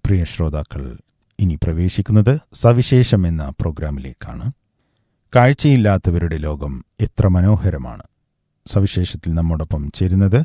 പ്രിയ ശ്രോതാക്കൾ ഇനി പ്രവേശിക്കുന്നത് സവിശേഷം എന്ന പ്രോഗ്രാമിലേക്കാണ് കാഴ്ചയില്ലാത്തവരുടെ ലോകം എത്ര മനോഹരമാണ് സവിശേഷത്തിൽ നമ്മോടൊപ്പം ചേരുന്നത്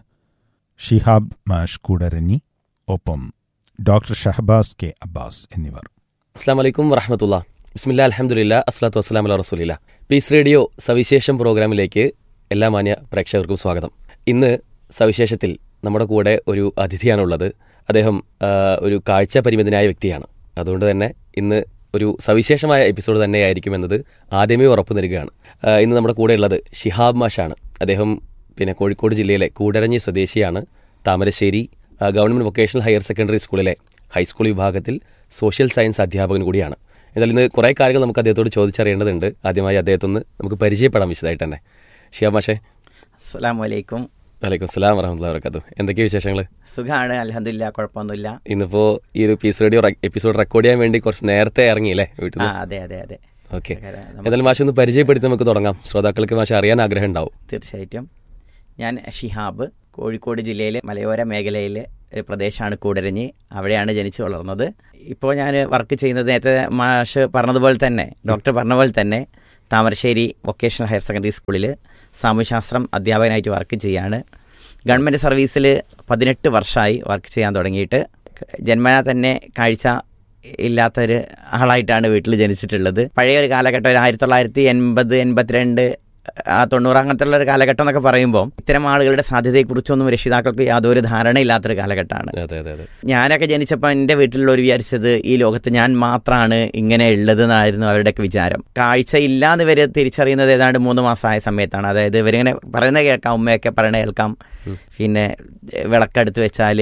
ഷിഹാബ് മാഷ് കൂടരഞ്ഞി ഒപ്പം ഡോക്ടർ ഷഹബാസ് കെ അബ്ബാസ് എന്നിവർ അസ്സാം വലൈക്കും വറഹമത്തുള്ള ബിസ്മില്ല അലഹമുല്ല അസ്ലാത്തു വസ്സലാം അല്ല റസൂലില്ല പീസ് റേഡിയോ സവിശേഷം പ്രോഗ്രാമിലേക്ക് എല്ലാ മാന്യ പ്രേക്ഷകർക്കും സ്വാഗതം ഇന്ന് സവിശേഷത്തിൽ നമ്മുടെ കൂടെ ഒരു അതിഥിയാണുള്ളത് അദ്ദേഹം ആ, ഒരു കാഴ്ച പരിമിതനായ വ്യക്തിയാണ് അതുകൊണ്ട് തന്നെ ഇന്ന് ഒരു സവിശേഷമായ എപ്പിസോഡ് തന്നെയായിരിക്കും എന്നത് ആദ്യമേ ഉറപ്പു നൽകുകയാണ് ആ, ഇന്ന് നമ്മുടെ കൂടെ ഉള്ളത് ഷിഹാബ് മാഷാണ് അദ്ദേഹം പിന്നെ കോഴിക്കോട് ജില്ലയിലെ കൂടരഞ്ഞി സ്വദേശിയാണ് താമരശ്ശേരി ആ, ഗവൺമെന്റ് വൊക്കേഷണൽ ഹയർ സെക്കൻഡറി സ്കൂളിലെ ഹൈസ്കൂൾ വിഭാഗത്തിൽ സോഷ്യൽ സയൻസ് അധ്യാപകൻ കൂടിയാണ് എന്നാലും ഇന്ന് കുറേ കാര്യങ്ങൾ നമുക്ക് അദ്ദേഹത്തോട് ചോദിച്ചറിയേണ്ടതുണ്ട് ആദ്യമായി അദ്ദേഹത്തൊന്ന് നമുക്ക് പരിചയപ്പെടാം വിശദമായിട്ട് തന്നെ ഷിയാബ് മാഷേ അസ്സാം വലൈക്കും വലൈക്കും സ്ലാം വറഹമുല്ലാ വർക്കാത്തു എന്തൊക്കെയാണ് വിശേഷങ്ങൾ സുഖമാണ് അലഹദില്ല കുഴപ്പമൊന്നുമില്ല ഇന്നിപ്പോൾ ഈ ഒരു പീസ് റേഡിയോ എപ്പിസോഡ് റെക്കോർഡ് ചെയ്യാൻ വേണ്ടി കുറച്ച് നേരത്തെ ഇറങ്ങിയില്ലേ വീട്ടിൽ ആ നിന്ന് അതെ അതെ അതെ ഓക്കെ നമുക്ക് എന്തായാലും മാഷ് ഒന്ന് പരിചയപ്പെടുത്തി നമുക്ക് തുടങ്ങാം ശ്രോതാക്കൾക്ക് മാഷ് അറിയാൻ ആഗ്രഹം ഉണ്ടാവും തീർച്ചയായിട്ടും ഞാൻ ഷിഹാബ് കോഴിക്കോട് ജില്ലയിലെ മലയോര മേഖലയിലെ ഒരു പ്രദേശമാണ് കൂടരഞ്ഞി അവിടെയാണ് ജനിച്ചു വളർന്നത് ഇപ്പോൾ ഞാൻ വർക്ക് ചെയ്യുന്നത് നേരത്തെ മാഷ് പറഞ്ഞതുപോലെ തന്നെ ഡോക്ടർ പറഞ്ഞ പോലെ തന്നെ താമരശ്ശേരി വൊക്കേഷണൽ ഹയർ സെക്കൻഡറി സ്കൂളിൽ സാമൂഹ്യശാസ്ത്രം അധ്യാപകനായിട്ട് വർക്ക് ചെയ്യാണ് ഗവൺമെൻറ് സർവീസിൽ പതിനെട്ട് വർഷമായി വർക്ക് ചെയ്യാൻ തുടങ്ങിയിട്ട് ജന്മനാ തന്നെ കാഴ്ച ഇല്ലാത്തൊരു ആളായിട്ടാണ് വീട്ടിൽ ജനിച്ചിട്ടുള്ളത് പഴയ ഒരു കാലഘട്ടം ഒരു ആയിരത്തി തൊള്ളായിരത്തി എൺപത് എൺപത്തിരണ്ട് ആ തൊണ്ണൂറ് അങ്ങനത്തെ ഉള്ള ഒരു കാലഘട്ടം എന്നൊക്കെ പറയുമ്പോൾ ഇത്തരം ആളുകളുടെ സാധ്യതയെക്കുറിച്ചൊന്നും രക്ഷിതാക്കൾക്ക് യാതൊരു ധാരണയില്ലാത്തൊരു കാലഘട്ടമാണ് അതെ അതെ അതെ ഞാനൊക്കെ ജനിച്ചപ്പോൾ എൻ്റെ വീട്ടിലുള്ളവർ വിചാരിച്ചത് ഈ ലോകത്ത് ഞാൻ മാത്രമാണ് ഇങ്ങനെ ഉള്ളത് എന്നായിരുന്നു അവരുടെയൊക്കെ വിചാരം കാഴ്ച ഇല്ലാന്ന് ഇവർ തിരിച്ചറിയുന്നത് ഏതാണ്ട് മൂന്ന് മാസമായ സമയത്താണ് അതായത് ഇവരിങ്ങനെ പറയുന്നത് കേൾക്കാം ഉമ്മയൊക്കെ പറയണ കേൾക്കാം പിന്നെ വിളക്കെടുത്ത് വെച്ചാൽ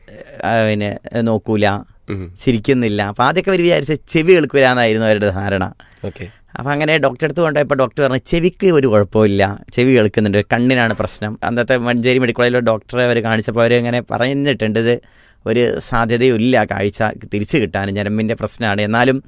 പിന്നെ നോക്കൂല ഉം. ചിരിക്കുന്നില്ല അപ്പം ആദ്യമൊക്കെ അവർ വിചാരിച്ച ചെവി കേൾക്കൂലെന്നായിരുന്നു അവരുടെ ധാരണ ഓക്കെ അപ്പം അങ്ങനെ ഡോക്ടറെ അടുത്ത് കൊണ്ടുപോയപ്പോൾ ഡോക്ടർ പറഞ്ഞു ചെവിക്ക് ഒരു കുഴപ്പമില്ല ചെവി കേൾക്കുന്നുണ്ട് കണ്ണിനാണ് പ്രശ്നം അന്നത്തെ മഞ്ചേരി മെഡിക്കൽ കോളേജിലെ ഡോക്ടറെ അവർ കാണിച്ചപ്പോൾ അവർ ഇങ്ങനെ പറഞ്ഞിട്ടുണ്ട് ഇത് ഒരു സാധ്യതയില്ല കാഴ്ച തിരിച്ചു കിട്ടാൻ ഞരമ്പിൻ്റെ പ്രശ്നമാണ് എന്നാലും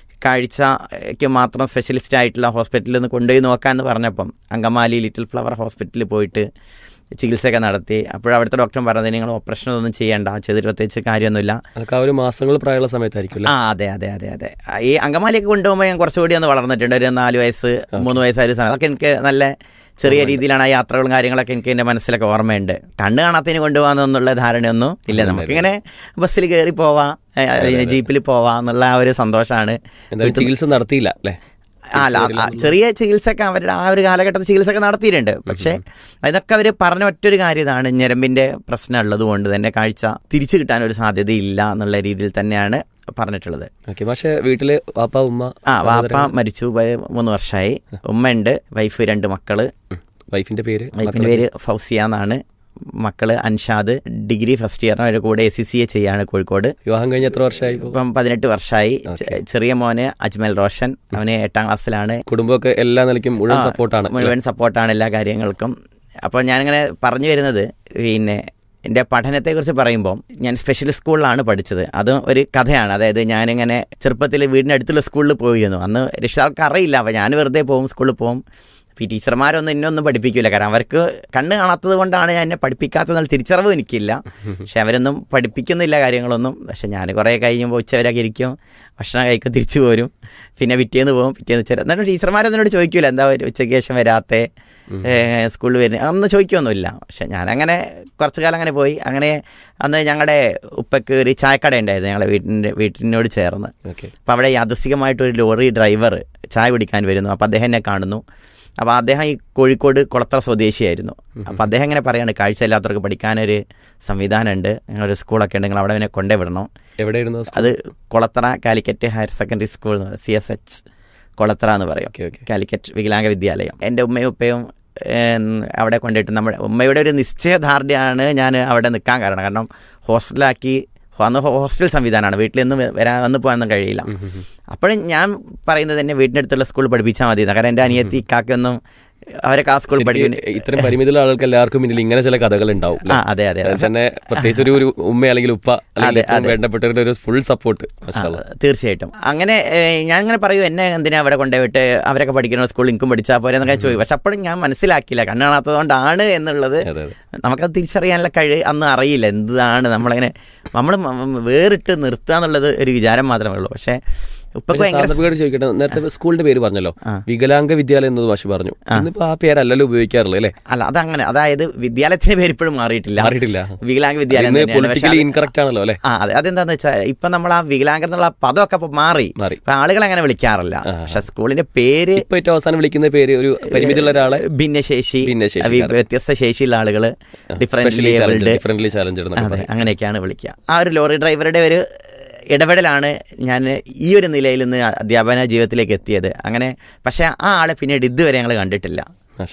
കാഴ്ചയ്ക്ക് മാത്രം സ്പെഷ്യലിസ്റ്റ് ആയിട്ടുള്ള ഹോസ്പിറ്റലിൽ ഒന്ന് കൊണ്ടുപോയി നോക്കാമെന്ന് പറഞ്ഞപ്പം അങ്കമാലി ലിറ്റിൽ ഫ്ലവർ ഹോസ്പിറ്റലിൽ പോയിട്ട് ചികിത്സയൊക്കെ നടത്തി അപ്പോഴവിടുത്തെ ഡോക്ടർ പറഞ്ഞത് നിങ്ങൾ ഓപ്പറേഷൻ ഒന്നും ചെയ്യേണ്ട ചെയ്തിട്ട് പ്രത്യേകിച്ച് കാര്യമൊന്നുമില്ല അതൊക്കെ ആ ഒരു മാസങ്ങൾ പ്രായമുള്ള സമയത്തായിരിക്കും ആ അതെ അതെ അതെ അതെ ആ, ഈ അങ്കമാലിയൊക്കെ കൊണ്ടുപോകുമ്പോൾ ഞാൻ കുറച്ചുകൂടി ഒന്ന് വളർന്നിട്ടുണ്ട് ഒരു നാല് വയസ്സ് മൂന്ന് വയസ്സായ ഒരു സമയം അതൊക്കെ എനിക്ക് നല്ല ചെറിയ രീതിയിലാണ് ആ യാത്രകളും കാര്യങ്ങളൊക്കെ എനിക്ക് എൻ്റെ മനസ്സിലൊക്കെ ഓർമ്മയുണ്ട് കണ്ണ് കാണാത്തതിന് കൊണ്ടുപോകാമെന്നുള്ള ധാരണയൊന്നും ഇല്ല നമുക്കിങ്ങനെ ബസ്സിൽ കയറി പോവാം ഏ, പിന്നെ ജീപ്പിൽ പോവാം എന്നുള്ള ആ ഒരു സന്തോഷമാണ് എന്തായാലും ചികിത്സ നടത്തിയില്ല അല്ലേ ആ, അല്ല, ആ, ചെറിയ ചികിത്സയൊക്കെ അവരുടെ ആ ഒരു കാലഘട്ടത്തിൽ ചികിത്സയൊക്കെ നടത്തിയിട്ടുണ്ട് പക്ഷേ ഇതൊക്കെ അവർ പറഞ്ഞ ഒറ്റൊരു കാര്യം ഇതാണ് ഞരമ്പിൻ്റെ പ്രശ്നം ഉള്ളത് കൊണ്ട് തന്നെ കാഴ്ച തിരിച്ചു കിട്ടാൻ ഒരു സാധ്യതയില്ല എന്നുള്ള രീതിയിൽ തന്നെയാണ് പറഞ്ഞിട്ടുള്ളത് ഓക്കെ പക്ഷേ വീട്ടില് വാപ്പ ഉമ്മ ആ വാപ്പ മരിച്ചു പോയ മൂന്ന് വർഷമായി ഉമ്മയുണ്ട് വൈഫ് രണ്ട് മക്കള് വൈഫിന്റെ പേര് വൈഫിൻ്റെ പേര് ഫൗസിയ എന്നാണ് മക്കള് അൻഷാദ് ഡിഗ്രി ഫസ്റ്റ് ഇയർ അവരുടെ കൂടെ എ സി സി എ ചെയ്യാണ് കോഴിക്കോട് വിവാഹം കഴിഞ്ഞ എത്ര വർഷമായി ഇപ്പോ? ഇപ്പം പതിനെട്ട് വർഷമായി ചെ- ചെറിയ മോന് അജ്മൽ റോഷൻ അവന് എട്ടാം ക്ലാസ്സിലാണ് കുടുംബമൊക്കെ എല്ലാ നിലയ്ക്കും മുഴുവൻ ആ, സപ്പോർട്ടാണ് മുഴുവൻ സപ്പോർട്ടാണ് എല്ലാ കാര്യങ്ങൾക്കും അപ്പോൾ ഞാനിങ്ങനെ പറഞ്ഞു വരുന്നത് പിന്നെ എൻ്റെ പഠനത്തെക്കുറിച്ച് പറയുമ്പോൾ ഞാൻ സ്പെഷ്യൽ സ്കൂളിലാണ് പഠിച്ചത് അത് ഒരു കഥയാണ് അതായത് ഞാനിങ്ങനെ ചെറുപ്പത്തിൽ വീടിനടുത്തുള്ള സ്കൂളിൽ പോയിരുന്നു അന്ന് രക്ഷിതാൾക്ക് അറിയില്ല അപ്പോൾ ഞാൻ വെറുതെ പോകും സ്കൂളിൽ പോകും അപ്പോൾ ഈ ടീച്ചർമാരൊന്നും എന്നെ ഒന്നും പഠിപ്പിക്കില്ല കാരണം അവർക്ക് കണ്ണ് കാണാത്തത് കൊണ്ടാണ് ഞാൻ എന്നെ പഠിപ്പിക്കാത്തതെന്നുള്ള തിരിച്ചറിവ് എനിക്കില്ല പക്ഷെ അവരൊന്നും പഠിപ്പിക്കുന്നില്ല കാര്യങ്ങളൊന്നും പക്ഷെ ഞാൻ കുറേ കഴിയുമ്പോൾ ഉച്ചവരൊക്കെ ഇരിക്കും ഭക്ഷണം കഴിക്കും തിരിച്ചു പോരും പിന്നെ പിറ്റേന്ന് പോകും പിറ്റേന്ന് ഉച്ച എന്നിട്ട് ടീച്ചർമാരൊന്നും എന്നോട് ചോദിക്കൂല എന്താ ഒരു ഉച്ചയ്ക്ക് ശേഷം വരാത്തേ സ്കൂളിൽ വരുന്നത് അതൊന്നും ചോദിക്കുകയൊന്നുമില്ല പക്ഷെ ഞാനങ്ങനെ കുറച്ച് കാലം അങ്ങനെ പോയി അങ്ങനെ അന്ന് ഞങ്ങളുടെ ഉപ്പയ്ക്ക് ഒരു ചായക്കട ഉണ്ടായിരുന്നു ഞങ്ങളുടെ വീട്ടിൻ്റെ വീട്ടിനോട് ചേർന്ന് ഓക്കെ അപ്പോൾ അവിടെ യാദൃശികമായിട്ടൊരു ലോറി ഡ്രൈവർ ചായ കുടിക്കാൻ വരുന്നു അപ്പോൾ അദ്ദേഹം എന്നെ കാണുന്നു അപ്പോൾ അദ്ദേഹം ഈ കോഴിക്കോട് കുളത്തറ സ്വദേശിയായിരുന്നു അപ്പോൾ അദ്ദേഹം ഇങ്ങനെ പറയാണ് കാഴ്ചയില്ലാത്തവർക്ക് പഠിക്കാനൊരു സംവിധാനമുണ്ട് ഞങ്ങളൊരു സ്കൂളൊക്കെ ഉണ്ട് നിങ്ങൾ അവിടെ അവനെ കൊണ്ടേ വിടണം എവിടെയായിരുന്നു സ്കൂൾ? അത് Kulathara Calicut higher secondary school എന്ന് പറയും സി എസ് എച്ച് കുളത്തറ എന്ന് പറയും ഓക്കെ ഓക്കെ കാലിക്കറ്റ് വികലാംഗ വിദ്യാലയം എൻ്റെ ഉമ്മയും ഉപ്പയും ഏം, അവിടെ കൊണ്ടിട്ട് നമ്മുടെ ഉമ്മയുടെ ഒരു നിശ്ചയദാർഢ്യമാണ് ഞാൻ അവിടെ നിൽക്കാൻ കാരണം കാരണം ഹോസ്റ്റലാക്കി അന്ന് ഹോസ്റ്റൽ സംവിധാനമാണ് വീട്ടിൽ നിന്ന് വരാൻ വന്ന് പോകാനൊന്നും കഴിയില്ല അപ്പോഴും ഞാൻ പറയുന്നത് തന്നെ വീടിൻ്റെ അടുത്തുള്ള സ്കൂളിൽ പഠിപ്പിച്ചാൽ മതി കാരണം എൻ്റെ അനിയത്തി ഇക്കാക്കൊന്നും അവരൊക്കെ ആ സ്കൂളിൽ പഠിക്കുന്നു ശരിക്കും ഇത്തരം പരിമിതിയുള്ള ആളുകൾക്ക് എല്ലാവർക്കും പിന്നിൽ ഇങ്ങനെ ചില കഥകൾ ഉണ്ടാവും ആ അതെ അതെ അതിൽ തന്നെ പ്രത്യേകിച്ച് ഒരു ഒരു ഉമ്മ അല്ലെങ്കിൽ ഉപ്പ അല്ലെങ്കിൽ അതെ, ഏറ്റവും വേണ്ടപ്പെട്ടവരുടെ ഒരു ഫുൾ സപ്പോർട്ട് ആ, തീർച്ചയായിട്ടും അങ്ങനെ ഏഹ്, ഞാൻ അങ്ങനെ പറയൂ എന്നെ എന്തിനാ അവിടെ കൊണ്ടുപോയിട്ട് അവരൊക്കെ പഠിക്കുന്ന സ്കൂളിൽ എനിക്കും പഠിച്ചാൽ പോരെ എന്നൊക്കെ ചോദിക്കും പക്ഷെ അപ്പോഴും ഞാൻ മനസ്സിലാക്കിയില്ല കണ്ണ് കാണാത്തതുകൊണ്ടാണ് എന്നുള്ളത് അതെ അതെ നമുക്കത് തിരിച്ചറിയാനുള്ള കഴിവ് അന്ന് അറിയില്ല എന്താണ് നമ്മളങ്ങനെ നമ്മൾ വേറിട്ട് നിർത്തുക എന്നുള്ളത് ഒരു വിചാരം മാത്രമേ ഉള്ളൂ പക്ഷേ ഉപ്പൊക്കെ ഭയങ്കര സാന്ദർഭികമായിട്ട് ചോദിക്കട്ടെ നേരത്തെ സ്കൂളിന്റെ പേര് പറഞ്ഞല്ലോ ആ. വികലാംഗ വിദ്യാലയം എന്നത് ഭാഷ പറഞ്ഞു ഇന്നിപ്പോ ആ പേരല്ലല്ലോ ഉപയോഗിക്കാറുള്ളത് അല്ലേ അല്ല അതങ്ങനെ അതായത് വിദ്യാലയത്തിന്റെ പേര് ഇപ്പോഴും മാറിയിട്ടില്ല മാറിയിട്ടില്ല വികലാംഗ വിദ്യാലയം തന്നെയാണ്. പക്ഷേ പൊളിറ്റിക്കലി അത് ഇൻകറക്റ്റ് ആണല്ലോ അല്ലേ ആ അതെ അതെന്താന്ന് വെച്ചാൽ ഇപ്പൊ നമ്മൾ ആ വികലാംഗർ എന്നുള്ള പദമൊക്കെ ഇപ്പൊ മാറി മാറി ഇപ്പൊ ആളുകൾ അങ്ങനെ വിളിക്കാറില്ല ആ. പക്ഷെ സ്കൂളിന്റെ പേര് ഇപ്പൊ ഏറ്റവും അവസാനം വിളിക്കുന്ന പേര് ഒരു പരിമിതിയുള്ള ഒരാളെ ഭിന്നശേഷി ഭിന്നശേഷിക്കാരൻ. വി- വ്യത്യസ്ത ശേഷിയുള്ള ആളുകൾ different specially challenge labelled differently challenge അതെ അങ്ങനെയൊക്കെയാണ് വിളിക്കുക ആ ഒരു ലോറി ഡ്രൈവറുടെ ഒരു ഇടപെടലാണ് ഞാൻ ഈ ഒരു നിലയിൽ നിന്ന് അധ്യാപന ജീവിതത്തിലേക്ക് എത്തിയത് അങ്ങനെ പക്ഷേ ആ ആളെ പിന്നീട് ഇതുവരെ ഞങ്ങൾ കണ്ടിട്ടില്ല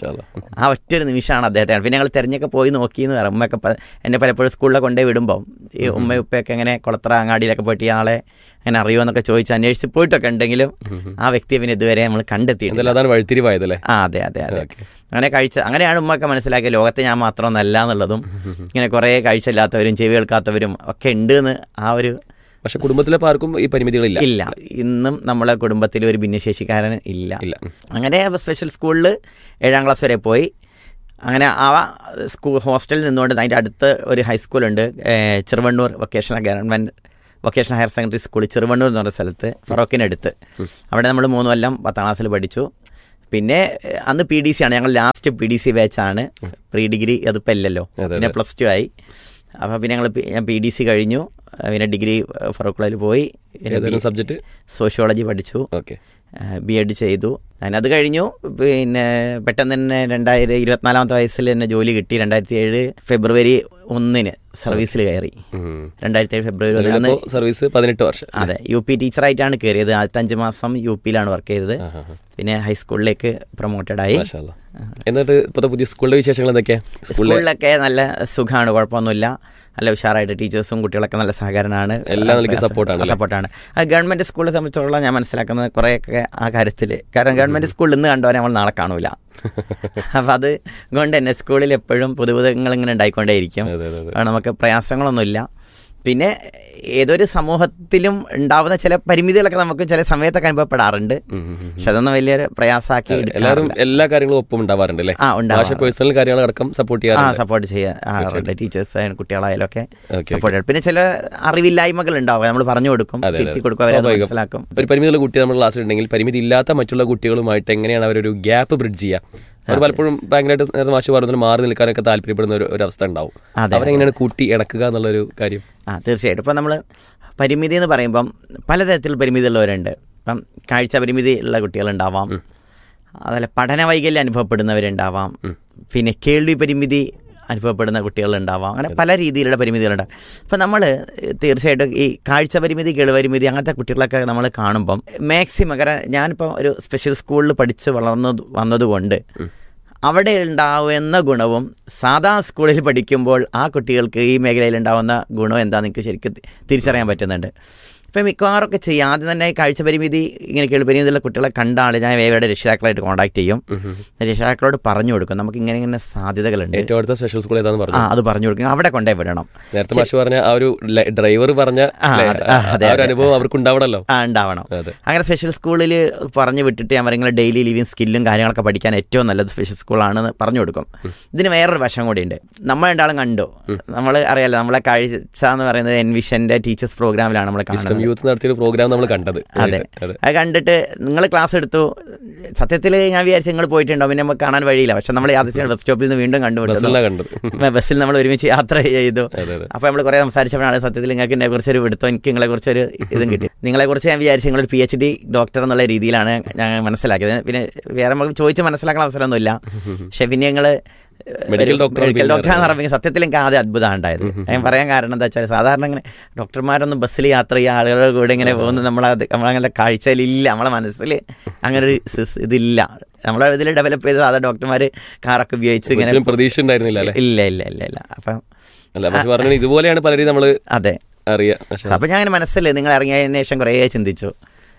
ആ ഒറ്റൊരു നിമിഷമാണ് അദ്ദേഹത്തെ പിന്നെ ഞങ്ങൾ തിരഞ്ഞൊക്കെ പോയി നോക്കി എന്ന് പറയാം ഉമ്മയൊക്കെ പ- എന്നെ പലപ്പോഴും സ്കൂളിൽ കൊണ്ടുപോയി വിടുമ്പോൾ ഈ ഉമ്മയും ഉപ്പയൊക്കെ ഇങ്ങനെ കുളത്തറ അങ്ങാടിയിലൊക്കെ പോയിട്ട് ഈ ആളെ അങ്ങനെ അറിയുമോ എന്നൊക്കെ ചോദിച്ച് അന്വേഷിച്ച് പോയിട്ടൊക്കെ ഉണ്ടെങ്കിലും ആ വ്യക്തിയെ പിന്നെ ഇതുവരെ നമ്മൾ കണ്ടെത്തിയിട്ടില്ല എന്തായാലും അതാണ് വഴിത്തിരിവായതല്ലേ ആ അതെ അതെ അതെ ഓക്കെ അങ്ങനെ കാഴ്ച അങ്ങനെയാണ് ഉമ്മയൊക്കെ മനസ്സിലാക്കിയത് ലോകത്തെ ഞാൻ മാത്രമൊന്നല്ല എന്നുള്ളതും ഇങ്ങനെ കുറേ കാഴ്ചയില്ലാത്തവരും ചെവി കേൾക്കാത്തവരും ഒക്കെ ഉണ്ട് എന്ന് ആ ഒരു പക്ഷെ കുടുംബത്തിലെ ആർക്കും ഈ പരിമിതികളില്ല ഇല്ല ഇന്നും നമ്മളെ കുടുംബത്തിൽ ഒരു ഭിന്നശേഷിക്കാരൻ ഇല്ല ഇല്ല അങ്ങനെ സ്പെഷ്യൽ സ്കൂളിൽ ഏഴാം ക്ലാസ് വരെ പോയി അങ്ങനെ ആ സ്കൂൾ ഹോസ്റ്റലിൽ നിന്നുകൊണ്ട് അതിൻ്റെ അടുത്ത് ഒരു ഹൈസ്കൂളുണ്ട് ഏഹ്, Cheruvannur vocational government vocational higher secondary school Cheruvannur എന്ന് പറഞ്ഞ സ്ഥലത്ത് ഫറോക്കിനടുത്ത് അവിടെ നമ്മൾ മൂന്ന് കൊല്ലം പത്താം ക്ലാസ്സിൽ പഠിച്ചു പിന്നെ ഏഹ്, അന്ന് പി ഡി സി ആണ് ഞങ്ങൾ ലാസ്റ്റ് പി ഡി സി ബാച്ചാണ് പ്രീ ഡിഗ്രി അതിപ്പോൾ ഇല്ലല്ലോ അതെ, പിന്നെ പ്ലസ് ടു ആയി അപ്പോൾ പിന്നെ ഞങ്ങൾ ഞാൻ പി ഡി സി കഴിഞ്ഞു പിന്നെ ഡിഗ്രി ഫറൂഖ് കോളേജിൽ പോയി പിന്നെ ഏതൊരു സബ്ജക്ട് സോഷ്യോളജി പഠിച്ചു ഓക്കെ ബി എഡ് ചെയ്തു അതിനത് കഴിഞ്ഞു പിന്നെ പെട്ടെന്ന് തന്നെ രണ്ടായിരം ഇരുപത്തിനാലാമത്തെ വയസ്സിൽ തന്നെ ജോലി കിട്ടി രണ്ടായിരത്തി ഏഴ് ഫെബ്രുവരി ഒന്നിന് സർവീസിൽ കയറി രണ്ടായിരത്തി ഏഴ് ഫെബ്രുവരി ഒന്നിന് അന്ന് സർവീസ് പതിനെട്ട് വർഷം അതെ യു പി ടീച്ചറായിട്ടാണ് കയറിയത് ആദ്യത്തെ അഞ്ച് മാസം യു പിയിലാണ് വർക്ക് ചെയ്തത് ആഹാ, ആഹാ. പിന്നെ ഹൈസ്കൂളിലേക്ക് പ്രൊമോട്ടഡ് ആയി മാഷാ അല്ലാ. എന്നിട്ട് ഇപ്പോഴത്തെ പുതിയ സ്കൂളിലെ വിശേഷങ്ങൾ എന്തൊക്കെയാ സ്കൂളിലെ സ്കൂളിലൊക്കെ നല്ല സുഖമാണ് കുഴപ്പമൊന്നുമില്ല നല്ല ഉഷാറായിട്ട് ടീച്ചേഴ്സും കുട്ടികളൊക്കെ നല്ല സഹകരണമാണ് എല്ലാ നിലയ്ക്കും support ആണ് അല്ലേ? സപ്പോർട്ടാണ് ഗവൺമെന്റ് സ്കൂളിനെ സംബന്ധിച്ചിടത്തോളം ഞാൻ മനസ്സിലാക്കുന്നത് കുറേയൊക്കെ ആ കാര്യത്തിൽ കാരണം ഗവൺമെന്റ് സ്കൂളിൽ ഇന്ന് കണ്ടവരെ നമ്മൾ നാളെ കാണൂല അപ്പം അത് കൊണ്ട് തന്നെ സ്കൂളിൽ എപ്പോഴും പുതുപുതങ്ങൾ ഇങ്ങനെ ഉണ്ടായിക്കൊണ്ടേയിരിക്കും അതെ അതെ അതെ അത് നമുക്ക് പ്രയാസങ്ങളൊന്നുമില്ല പിന്നെ ഏതൊരു സമൂഹത്തിലും ഉണ്ടാവുന്ന ചില പരിമിതികളൊക്കെ നമുക്ക് ചില സമയത്തൊക്കെ അനുഭവപ്പെടാറുണ്ട് ഉം, ഉം, ഉം. പക്ഷെ അതൊന്നും വലിയൊരു പ്രയാസമാക്കി എല്ലാവരും എടുക്കാറില്ല എല്ലാ കാര്യങ്ങളും ഒപ്പം ഉണ്ടാവാറുണ്ട് അല്ലേ ആ ഭാഷ ഉണ്ടാവും പേഴ്സണൽ കാര്യങ്ങൾ അടക്കം സപ്പോർട്ട് ആ ചെയ്യാറുണ്ട് സപ്പോർട്ട് ചെയ്യാറുണ്ട് ടീച്ചേഴ്സ് ആയാലും കുട്ടികളായാലും ഒക്കെ ഓക്കെ സപ്പോർട്ട് ചെയ്യും പിന്നെ ചില അറിവില്ലായ്മകൾ ഉണ്ടാവും നമ്മൾ പറഞ്ഞു കൊടുക്കും അതെ, അതെ. തിരുത്തി കൊടുക്കും അവരെ അത് സ്വാഭാവികം. മനസ്സിലാക്കും ഒരു പരിമിതിയുള്ള കുട്ടി നമ്മുടെ ക്ലാസ്സിൽ ഉണ്ടെങ്കിൽ പരിമിതി ഇല്ലാത്ത മറ്റുള്ള കുട്ടികളുമായിട്ട് എങ്ങനെയാണ് അവരൊരു ഗ്യാപ്പ് ബ്രിഡ്ജ് ചെയ്യുക അവർ പലപ്പോഴും ഭയങ്കരമായിട്ട് നേരത്തെ മാഷ് പറഞ്ഞാൽ മാറി നിൽക്കാനൊക്കെ താല്പര്യപ്പെടുന്ന ഒരു ഒരു അവസ്ഥ ഉണ്ടാവും അതെ, അവരെങ്ങനെയാണ് കൂട്ടി ഇണക്കുക എന്നുള്ളൊരു കാര്യം ആ തീർച്ചയായിട്ടും ഇപ്പം നമ്മൾ പരിമിതി എന്ന് പറയുമ്പം പലതരത്തിൽ പരിമിതിയുള്ളവരുണ്ട് ഇപ്പം കാഴ്ച പരിമിതി ഉള്ള കുട്ടികളുണ്ടാവാം അതുപോലെ പഠന വൈകല്യം അനുഭവപ്പെടുന്നവരുണ്ടാവാം പിന്നെ കേൾവി പരിമിതി അനുഭവപ്പെടുന്ന കുട്ടികളുണ്ടാവാം അങ്ങനെ പല രീതിയിലുള്ള പരിമിതികളുണ്ട് അപ്പം നമ്മൾ തീർച്ചയായിട്ടും ഈ കാഴ്ച പരിമിതി കേൾവി പരിമിതി അങ്ങനത്തെ കുട്ടികളൊക്കെ നമ്മൾ കാണുമ്പം മാക്സിമം കാരണം ഞാനിപ്പോൾ ഒരു സ്പെഷ്യൽ സ്കൂളിൽ പഠിച്ച് വളർന്നത് വന്നതുകൊണ്ട് അവിടെ ഉണ്ടാവുന്ന ഗുണവും സാധാ സ്കൂളിൽ പഠിക്കുമ്പോൾ ആ കുട്ടികൾക്ക് ഈ മേഖലയിൽ ഉണ്ടാവുന്ന ഗുണം എന്താണെന്ന് എനിക്ക് ശരിക്കും തി- തിരിച്ചറിയാൻ പറ്റുന്നുണ്ട് ഇപ്പം മിക്കവാറൊക്കെ ചെയ്യും ആദ്യം തന്നെ കാഴ്ച പരിമിതി ഇങ്ങനെ കേൾപരിമിതിയുള്ള കുട്ടികളെ കണ്ട ആൾ ഞാൻ ഇവയുടെ രക്ഷിതാക്കളായിട്ട് കോൺടാക്ട് ചെയ്യും രക്ഷിതാക്കളോട് പറഞ്ഞു കൊടുക്കും നമുക്ക് ഇങ്ങനെ ഇങ്ങനെ സാധ്യതകളുണ്ട് ഏറ്റവും അടുത്ത സ്പെഷ്യൽ സ്കൂൾ ഏതാന്ന് ആ പറഞ്ഞു അത് പറഞ്ഞു കൊടുക്കും അവിടെ കൊണ്ടേ വിടണം നേരത്തെ മാഷ് പറഞ്ഞ ആ ഒരു ഡ്രൈവർ പറഞ്ഞ ആ, ല്ലേ, അതെ, ആ അതെ, ആ ഒരു അതെ. അനുഭവം അവർക്ക് ഉണ്ടാവണല്ലോ ആ ഉണ്ടാവണം അതെ അങ്ങനെ സ്പെഷ്യൽ സ്കൂളിൽ പറഞ്ഞു വിട്ടിട്ട് ഞാൻ പറയുന്നത് ഡെയിലി ലിവിങ് സ്കില്ലും കാര്യങ്ങളൊക്കെ പഠിക്കാൻ ഏറ്റവും നല്ലത് സ്പെഷ്യൽ സ്കൂളാണെന്ന് പറഞ്ഞു കൊടുക്കും ഇതിന് വേറൊരു വശം കൂടിയുണ്ട് നമ്മൾ രണ്ടാളും കണ്ടു നമ്മൾ അറിയാലോ നമ്മളെ കാഴ്ച എന്ന് പറയുന്നത് എൻവിഷന്റെ ടീച്ചേഴ്സ് പ്രോഗ്രാമിലാണ് നമ്മൾ ഇഷ്ടം കാണുന്നത് യൂത്ത് നടത്തിയൊരു പ്രോഗ്രാം നമ്മൾ കണ്ടത് അതെ അതെ അത് കണ്ടിട്ട് നിങ്ങൾ ക്ലാസ് എടുത്തു സത്യത്തിൽ ഞാൻ വിചാരിച്ചു നിങ്ങൾ പോയിട്ടുണ്ടോ പിന്നെ നമുക്ക് കാണാൻ വഴിയില്ല പക്ഷെ നമ്മൾ യാത്ര ബസ് സ്റ്റോപ്പിൽ നിന്ന് വീണ്ടും കണ്ടുപിടിച്ചു ബസ്സിലാണ് കണ്ടത് ബസ്സിൽ നമ്മൾ ഒരുമിച്ച് യാത്ര ചെയ്തു അതെ അതെ അപ്പോൾ നമ്മൾ കുറേ സംസാരിച്ചപ്പോഴാണ് സത്യത്തിൽ നിങ്ങൾക്ക് എന്നെ കുറിച്ചൊരു വിടുത്തോ എനിക്ക് നിങ്ങളെ കുറിച്ചൊരു ഇതും കിട്ടി നിങ്ങളെ കുറിച്ച് ഞാൻ വിചാരിച്ചു നിങ്ങളൊരു പി എച്ച് ഡി ഡോക്ടർ എന്നുള്ള രീതിയിലാണ് ഞാൻ മനസ്സിലാക്കിയത് പിന്നെ വേറെ നമുക്ക് ചോദിച്ച് മനസ്സിലാക്കാൻ അവസരമൊന്നുമില്ല പക്ഷെ പിന്നെ ഞങ്ങൾ Medical doctor ആണ് മെഡിക്കൽ പിന്നെ ഡോക്ടറാന്ന് പറയുമ്പോൾ സത്യത്തിൽ എനിക്ക് ആദ്യം അത്ഭുതമാണ് ഉണ്ടായത് ഞാൻ പറയാൻ കാരണം എന്താ വെച്ചാൽ സാധാരണ ഇങ്ങനെ ഡോക്ടർമാരൊന്നും ബസ്സിൽ യാത്ര ചെയ്യുക ആളുകളുടെ കൂടെ ഇങ്ങനെ പോകുന്നത് നമ്മളത് നമ്മളങ്ങനെ കാഴ്ചയിലില്ല നമ്മളെ മനസ്സിൽ അങ്ങനെ ഒരു സിസ് ഇതില്ല നമ്മളെ ഇതിൽ ഡെവലപ്പ് ചെയ്ത് സാധാരണ ഡോക്ടർമാർ കാറൊക്കെ ഉപയോഗിച്ച് ഇങ്ങനെ ഒരിക്കലും പ്രതീക്ഷ ഉണ്ടായിരുന്നില്ല അല്ലേ ഇല്ല ഇല്ല ഇല്ല ഇല്ല അപ്പം അല്ല പക്ഷെ പറഞ്ഞത് ഇതുപോലെയാണ് പലരും നമ്മൾ അതെ അറിയാം പക്ഷെ അപ്പം ഞാൻ അങ്ങനെ മനസ്സിൽ നിങ്ങൾ ഇറങ്ങിയതിന് ശേഷം കുറേ ചിന്തിച്ചു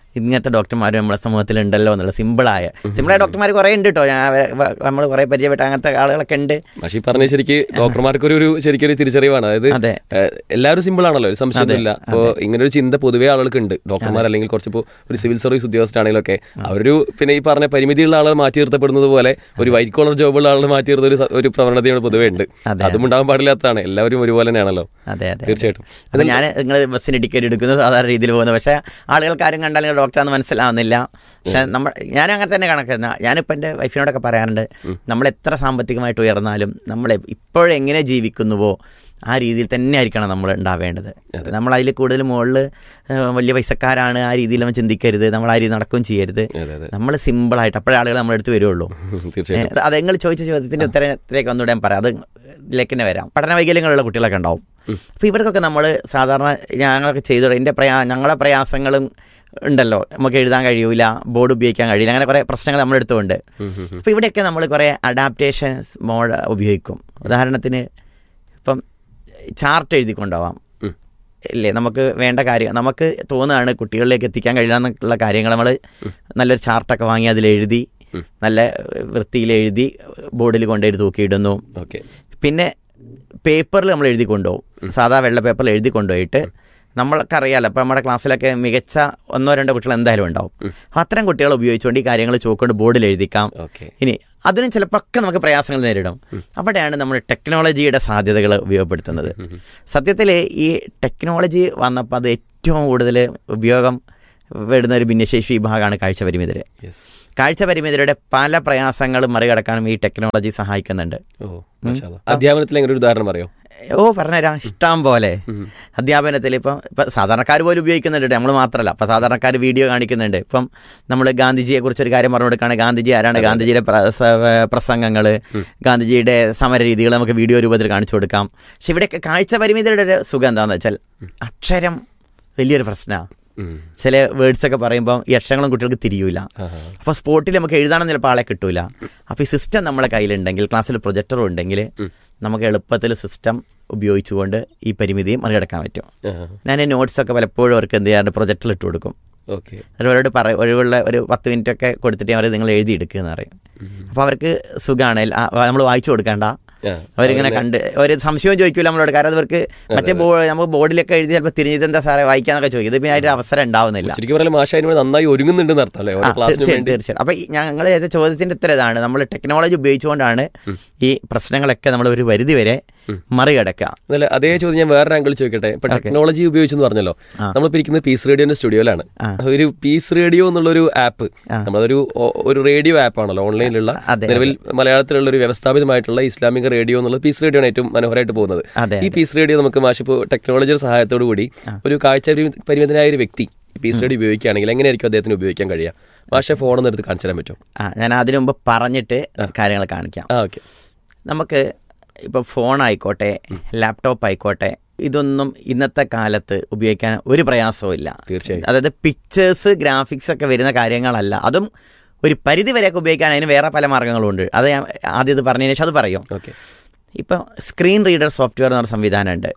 ഇങ്ങനത്തെ ഡോക്ടർമാർ നമ്മുടെ സമൂഹത്തിൽ ഉണ്ടല്ലോ എന്നുള്ള സിമ്പിളായ സിമ്പിളായ ഡോക്ടർമാർ കുറേ ഉണ്ട് കേട്ടോ ഞാൻ നമ്മൾ കുറേ പരിചയപ്പെട്ട അങ്ങനത്തെ ആളുകളൊക്കെ ഉണ്ട് മാഷി പറഞ്ഞ ശരിക്ക് ഡോക്ടർമാർക്ക് ഒരു ശരിക്കൊരു തിരിച്ചറിവാണ് അതായത് അതെ ഏഹ്, എല്ലാവരും സിമ്പിൾ ആണല്ലോ ഒരു സംശയമൊന്നുമില്ല അപ്പോൾ ഇങ്ങനെ ഒരു ചിന്ത പൊതുവേ ആളുകൾക്ക് ഉണ്ട് ഡോക്ടർമാർ അല്ലെങ്കിൽ കുറച്ച് ഇപ്പോൾ ഒരു സിവിൽ സർവീസ് ഉദ്യോഗസ്ഥരാണെങ്കിലൊക്കെ അവരൊരു പിന്നെ ഈ പറഞ്ഞ പരിമിതിയുള്ള ആളുകൾ മാറ്റി നിർത്തപ്പെടുന്നത് പോലെ ഒരു വൈറ്റ് കോളർ ജോബുള്ള ആളുകൾ മാറ്റി നിർത്തുന്ന ഒരു സ- ഒരു പ്രവണതയാണ് പൊതുവേ ഉണ്ട് അതെ, അതും ഉണ്ടാകാൻ പാടില്ലാത്തതാണ് എല്ലാവരും ഒരുപോലെ തന്നെയാണല്ലോ അതെ അതെ തീർച്ചയായിട്ടും അപ്പോൾ ഞാൻ നിങ്ങൾ ബസ്സിന് ടിക്കറ്റ് എടുക്കുന്നത് സാധാരണ രീതിയിൽ പോകുന്നത് പക്ഷേ ആളുകൾക്ക് ആരും കണ്ടാൽ നിങ്ങൾ ഡോക്ടറാണെന്ന് മനസ്സിലാവുന്നില്ല പക്ഷേ നമ്മൾ ഞാൻ അങ്ങനെ തന്നെ കണക്കുന്ന ഞാനിപ്പോൾ എൻ്റെ വൈഫിനോടൊക്കെ പറയാറുണ്ട് നമ്മൾ എത്ര സാമ്പത്തികമായിട്ട് ഉയർന്നാലും നമ്മൾ ഇപ്പോഴെങ്ങനെ ജീവിക്കുന്നുവോ ആ രീതിയിൽ തന്നെ ആയിരിക്കണം നമ്മൾ ഉണ്ടാവേണ്ടത് നമ്മൾ അതിൽ കൂടുതൽ മുകളിൽ വലിയ പൈസക്കാരാണ് ആ രീതിയിൽ നമ്മൾ ചിന്തിക്കരുത് നമ്മൾ ആ രീതി നടക്കുകയും ചെയ്യരുത് അതെ അതെ നമ്മൾ സിമ്പിളായിട്ട് അപ്പോഴേ ആളുകൾ നമ്മുടെ അടുത്ത് വരുള്ളൂ തീർച്ചയായിട്ടും ഏ, അത് നിങ്ങൾ ചോദിച്ച ചോദ്യത്തിന്റെ ഉത്തരത്തിലേക്ക് ഒന്നുകൂടെ ഞാൻ പറയാം അത് ഇതിലേക്ക് തന്നെ വരാം പഠന വൈകല്യങ്ങളുള്ള കുട്ടികളൊക്കെ ഉണ്ടാവും അപ്പോൾ ഇവർക്കൊക്കെ നമ്മൾ സാധാരണ ഞങ്ങളൊക്കെ ചെയ്തോളൂ എൻ്റെ പ്രയാ ഞങ്ങളുടെ പ്രയാസങ്ങളും ഉണ്ടല്ലോ നമുക്ക് എഴുതാൻ കഴിയൂല ബോർഡ് ഉപയോഗിക്കാൻ കഴിയില്ല അങ്ങനെ കുറേ പ്രശ്നങ്ങൾ നമ്മളെടുത്തുകൊണ്ട് അപ്പോൾ ഇവിടെയൊക്കെ നമ്മൾ കുറേ അഡാപ്റ്റേഷൻസ് മോഡ് ഉപയോഗിക്കും ഉദാഹരണത്തിന് ഇപ്പം ചാർട്ട് എഴുതി കൊണ്ടുപോവാം ഉം. ഇല്ലേ നമുക്ക് വേണ്ട കാര്യം നമുക്ക് തോന്നുകയാണ് കുട്ടികളിലേക്ക് എത്തിക്കാൻ കഴിയില്ല എന്നുള്ള കാര്യങ്ങൾ നമ്മൾ നല്ലൊരു ചാർട്ടൊക്കെ വാങ്ങി അതിൽ എഴുതി നല്ല വൃത്തിയിൽ എഴുതി ബോർഡിൽ കൊണ്ടുപോയി തൂക്കിയിടുന്നു ഓക്കെ പിന്നെ പേപ്പറിൽ നമ്മൾ എഴുതി കൊണ്ടുപോകും സാധാ വെള്ള പേപ്പറിൽ എഴുതി കൊണ്ടുപോയിട്ട് നമ്മൾക്കറിയാലോ അപ്പോൾ നമ്മുടെ ക്ലാസ്സിലൊക്കെ മികച്ച ഒന്നോ രണ്ടോ കുട്ടികൾ എന്തായാലും ഉണ്ടാവും അപ്പോൾ അത്തരം കുട്ടികൾ ഉപയോഗിച്ചുകൊണ്ട് ഈ കാര്യങ്ങൾ ചോക്കൊണ്ട് ബോർഡിൽ എഴുതിക്കാം ഓക്കെ ഇനി അതിനും ചിലപ്പോൾ ഒക്കെ നമുക്ക് പ്രയാസങ്ങൾ നേരിടും അവിടെയാണ് നമ്മൾ ടെക്നോളജിയുടെ സാധ്യതകൾ ഉപയോഗപ്പെടുത്തുന്നത് സത്യത്തിൽ ഈ ടെക്നോളജി വന്നപ്പോൾ അത് ഏറ്റവും കൂടുതൽ ഉപയോഗം വരുന്ന ഒരു ഭിന്നശേഷി വിഭാഗമാണ് കാഴ്ച പരിമിതര് യെസ് കാഴ്ച പരിമിതരുടെ പല പ്രയാസങ്ങളും മറികടക്കാനും ഈ ടെക്നോളജി സഹായിക്കുന്നുണ്ട് ഓ മാഷാ അല്ലാ. അധ്യാപനത്തിൽ എങ്ങനെ ഒരു ഉദാഹരണം പറയോ ഓ പറഞ്ഞുതരാം ഇഷ്ടം പോലെ അധ്യാപനത്തിൽ ഇപ്പം ഇപ്പം സാധാരണക്കാർ പോലും ഉപയോഗിക്കുന്നുണ്ട് നമ്മൾ മാത്രമല്ല അപ്പം സാധാരണക്കാർ വീഡിയോ കാണിക്കുന്നുണ്ട് ഇപ്പം നമ്മൾ ഗാന്ധിജിയെ കുറിച്ചൊരു കാര്യം പറഞ്ഞു കൊടുക്കുകയാണ് ഗാന്ധിജി ആരാണ് ഗാന്ധിജിയുടെ പ്രസംഗങ്ങൾ ഗാന്ധിജിയുടെ സമര രീതികൾ നമുക്ക് വീഡിയോ രൂപത്തിൽ കാണിച്ചു കൊടുക്കാം പക്ഷെ ഇവിടെയൊക്കെ കാഴ്ച പരിമിതിയുടെ ഒരു സുഖം എന്താണെന്ന് വെച്ചാൽ അക്ഷരം വലിയൊരു പ്രശ്നമാണ് ഉം. ചില വേർഡ്സ് ഒക്കെ പറയുമ്പോൾ ഈ അക്ഷരങ്ങളും കുട്ടികൾക്ക് തിരിയൂല ആഹാ. അപ്പോൾ സ്പോട്ടിൽ നമുക്ക് എഴുതാനും ചിലപ്പോൾ ആളെ കിട്ടൂല അപ്പോൾ ഈ സിസ്റ്റം നമ്മളെ കയ്യിലുണ്ടെങ്കിൽ ക്ലാസ്സിൽ പ്രൊജക്ടറും ഉണ്ടെങ്കിൽ നമുക്ക് എളുപ്പത്തിൽ സിസ്റ്റം ഉപയോഗിച്ചുകൊണ്ട് ഈ പരിമിതിയെ മറികടക്കാൻ പറ്റും ആഹാ. ഞാൻ നോട്ട്സൊക്കെ പലപ്പോഴും അവർക്ക് എന്ത് ചെയ്യാറുണ്ട് പ്രൊജക്ടറിൽ ഇട്ട് കൊടുക്കും ഓക്കെ എന്നിട്ട് അവരോട് പറ ഒഴിവുള്ള ഒരു പത്ത് മിനിറ്റ് ഒക്കെ കൊടുത്തിട്ട് അവർ നിങ്ങൾ എഴുതി എടുക്കുക എന്ന് പറയും അപ്പോൾ അവർക്ക് സുഖമാണ് നമ്മൾ വായിച്ചു കൊടുക്കേണ്ട ആ. അവരിങ്ങനെ കണ്ട് ഒരു സംശയവും ചോദിക്കില്ല നമ്മളോട് കാരണം അവർക്ക് മറ്റേ ബോ നമുക്ക് ബോർഡിലൊക്കെ എഴുതി ചിലപ്പോൾ തിരിഞ്ഞെന്താ സാറേ വായിക്കാന്നൊക്കെ ചോദിക്കും ഇത് പിന്നെ അതിൻ്റെ അവസരം ഉണ്ടാവുന്നില്ല ശരിക്കും പറയാൻ മാഷ അതിന് വേണ്ടി നന്നായി ഒരുങ്ങുന്നുണ്ടെന്ന് അർത്ഥം അല്ലേ ആ, ഓരോ ക്ലാസ്സിന് തീർച്ചയായും വേണ്ടി തീർച്ചയായും അപ്പൊ ഈ ഞങ്ങൾ ചെയ്ത ചോദ്യത്തിന്റെ ഉത്തരം ഇതാണ് നമ്മൾ ടെക്നോളജി ഉപയോഗിച്ചുകൊണ്ടാണ് ഈ പ്രശ്നങ്ങളൊക്കെ നമ്മൾ ഒരു പരിധി വരെ മറികടക്കുക അതല്ല അതേ ചോദ്യം ഞാൻ വേറെ ആംഗിൾ ചോദിക്കട്ടെ ഇപ്പൊ ടെക്നോളജി ഉപയോഗിച്ചെന്ന് പറഞ്ഞല്ലോ നമ്മളിപ്പോ ഇരിക്കുന്നത് പീസ് റേഡിയോന്റെ സ്റ്റുഡിയോയിലാണ് ഒരു പീസ് റേഡിയോ എന്നുള്ള ഒരു ആപ്പ് നമ്മളതൊരു ഒ- ഒരു റേഡിയോ ആപ്പ് ആണല്ലോ ഓൺലൈനിലുള്ള അതെ, നിലവിൽ മലയാളത്തിലുള്ള ഒരു വ്യവസ്ഥാപിതമായിട്ടുള്ള ഇസ്ലാമിക റേഡിയോ എന്നുള്ള പീസ് റേഡിയോ ആണ് ഏറ്റവും മനോഹരമായിട്ട് പോകുന്നത് അതെ ഈ പീസ് റേഡിയോ നമുക്ക് മാഷിപ്പോ ടെക്നോളജിയുടെ സഹായത്തോടു കൂടി ഒരു കാഴ്ച പരിമി- പരിമിതനായ ഒരു വ്യക്തി പീസ് റേഡിയോ ഉപയോഗിക്കുകയാണെങ്കിൽ എങ്ങനെയായിരിക്കും അദ്ദേഹത്തിന് ഉപയോഗിക്കാൻ കഴിയുക മാഷെ ഫോണൊന്നും എടുത്ത് കാണിച്ചു തരാൻ പറ്റും ആ ഞാൻ അതിനു മുമ്പ് പറഞ്ഞിട്ട് കാര്യങ്ങൾ കാണിക്കാം ആ ഓക്കെ നമുക്ക് ഇപ്പോൾ ഫോൺ ആയിക്കോട്ടെ ലാപ്ടോപ്പ് ആയിക്കോട്ടെ ഇതൊന്നും ഇന്നത്തെ കാലത്ത് ഉപയോഗിക്കാൻ ഒരു പ്രയാസവും ഇല്ല തീർച്ചയായും അതായത് പിക്ചേഴ്സ് ഗ്രാഫിക്സ് ഒക്കെ വരുന്ന കാര്യങ്ങളല്ല അതും ഒരു പരിധി വരെയൊക്കെ ഉപയോഗിക്കാൻ അതിന് വേറെ പല മാർഗ്ഗങ്ങളും ഉണ്ട് അത് ഞാൻ ആദ്യം ഇത് പറഞ്ഞതിന് ശേഷം അത് പറയും ഓക്കെ ഇപ്പം സ്ക്രീൻ റീഡർ സോഫ്റ്റ്വെയർ എന്ന് പറഞ്ഞ സംവിധാനമുണ്ട്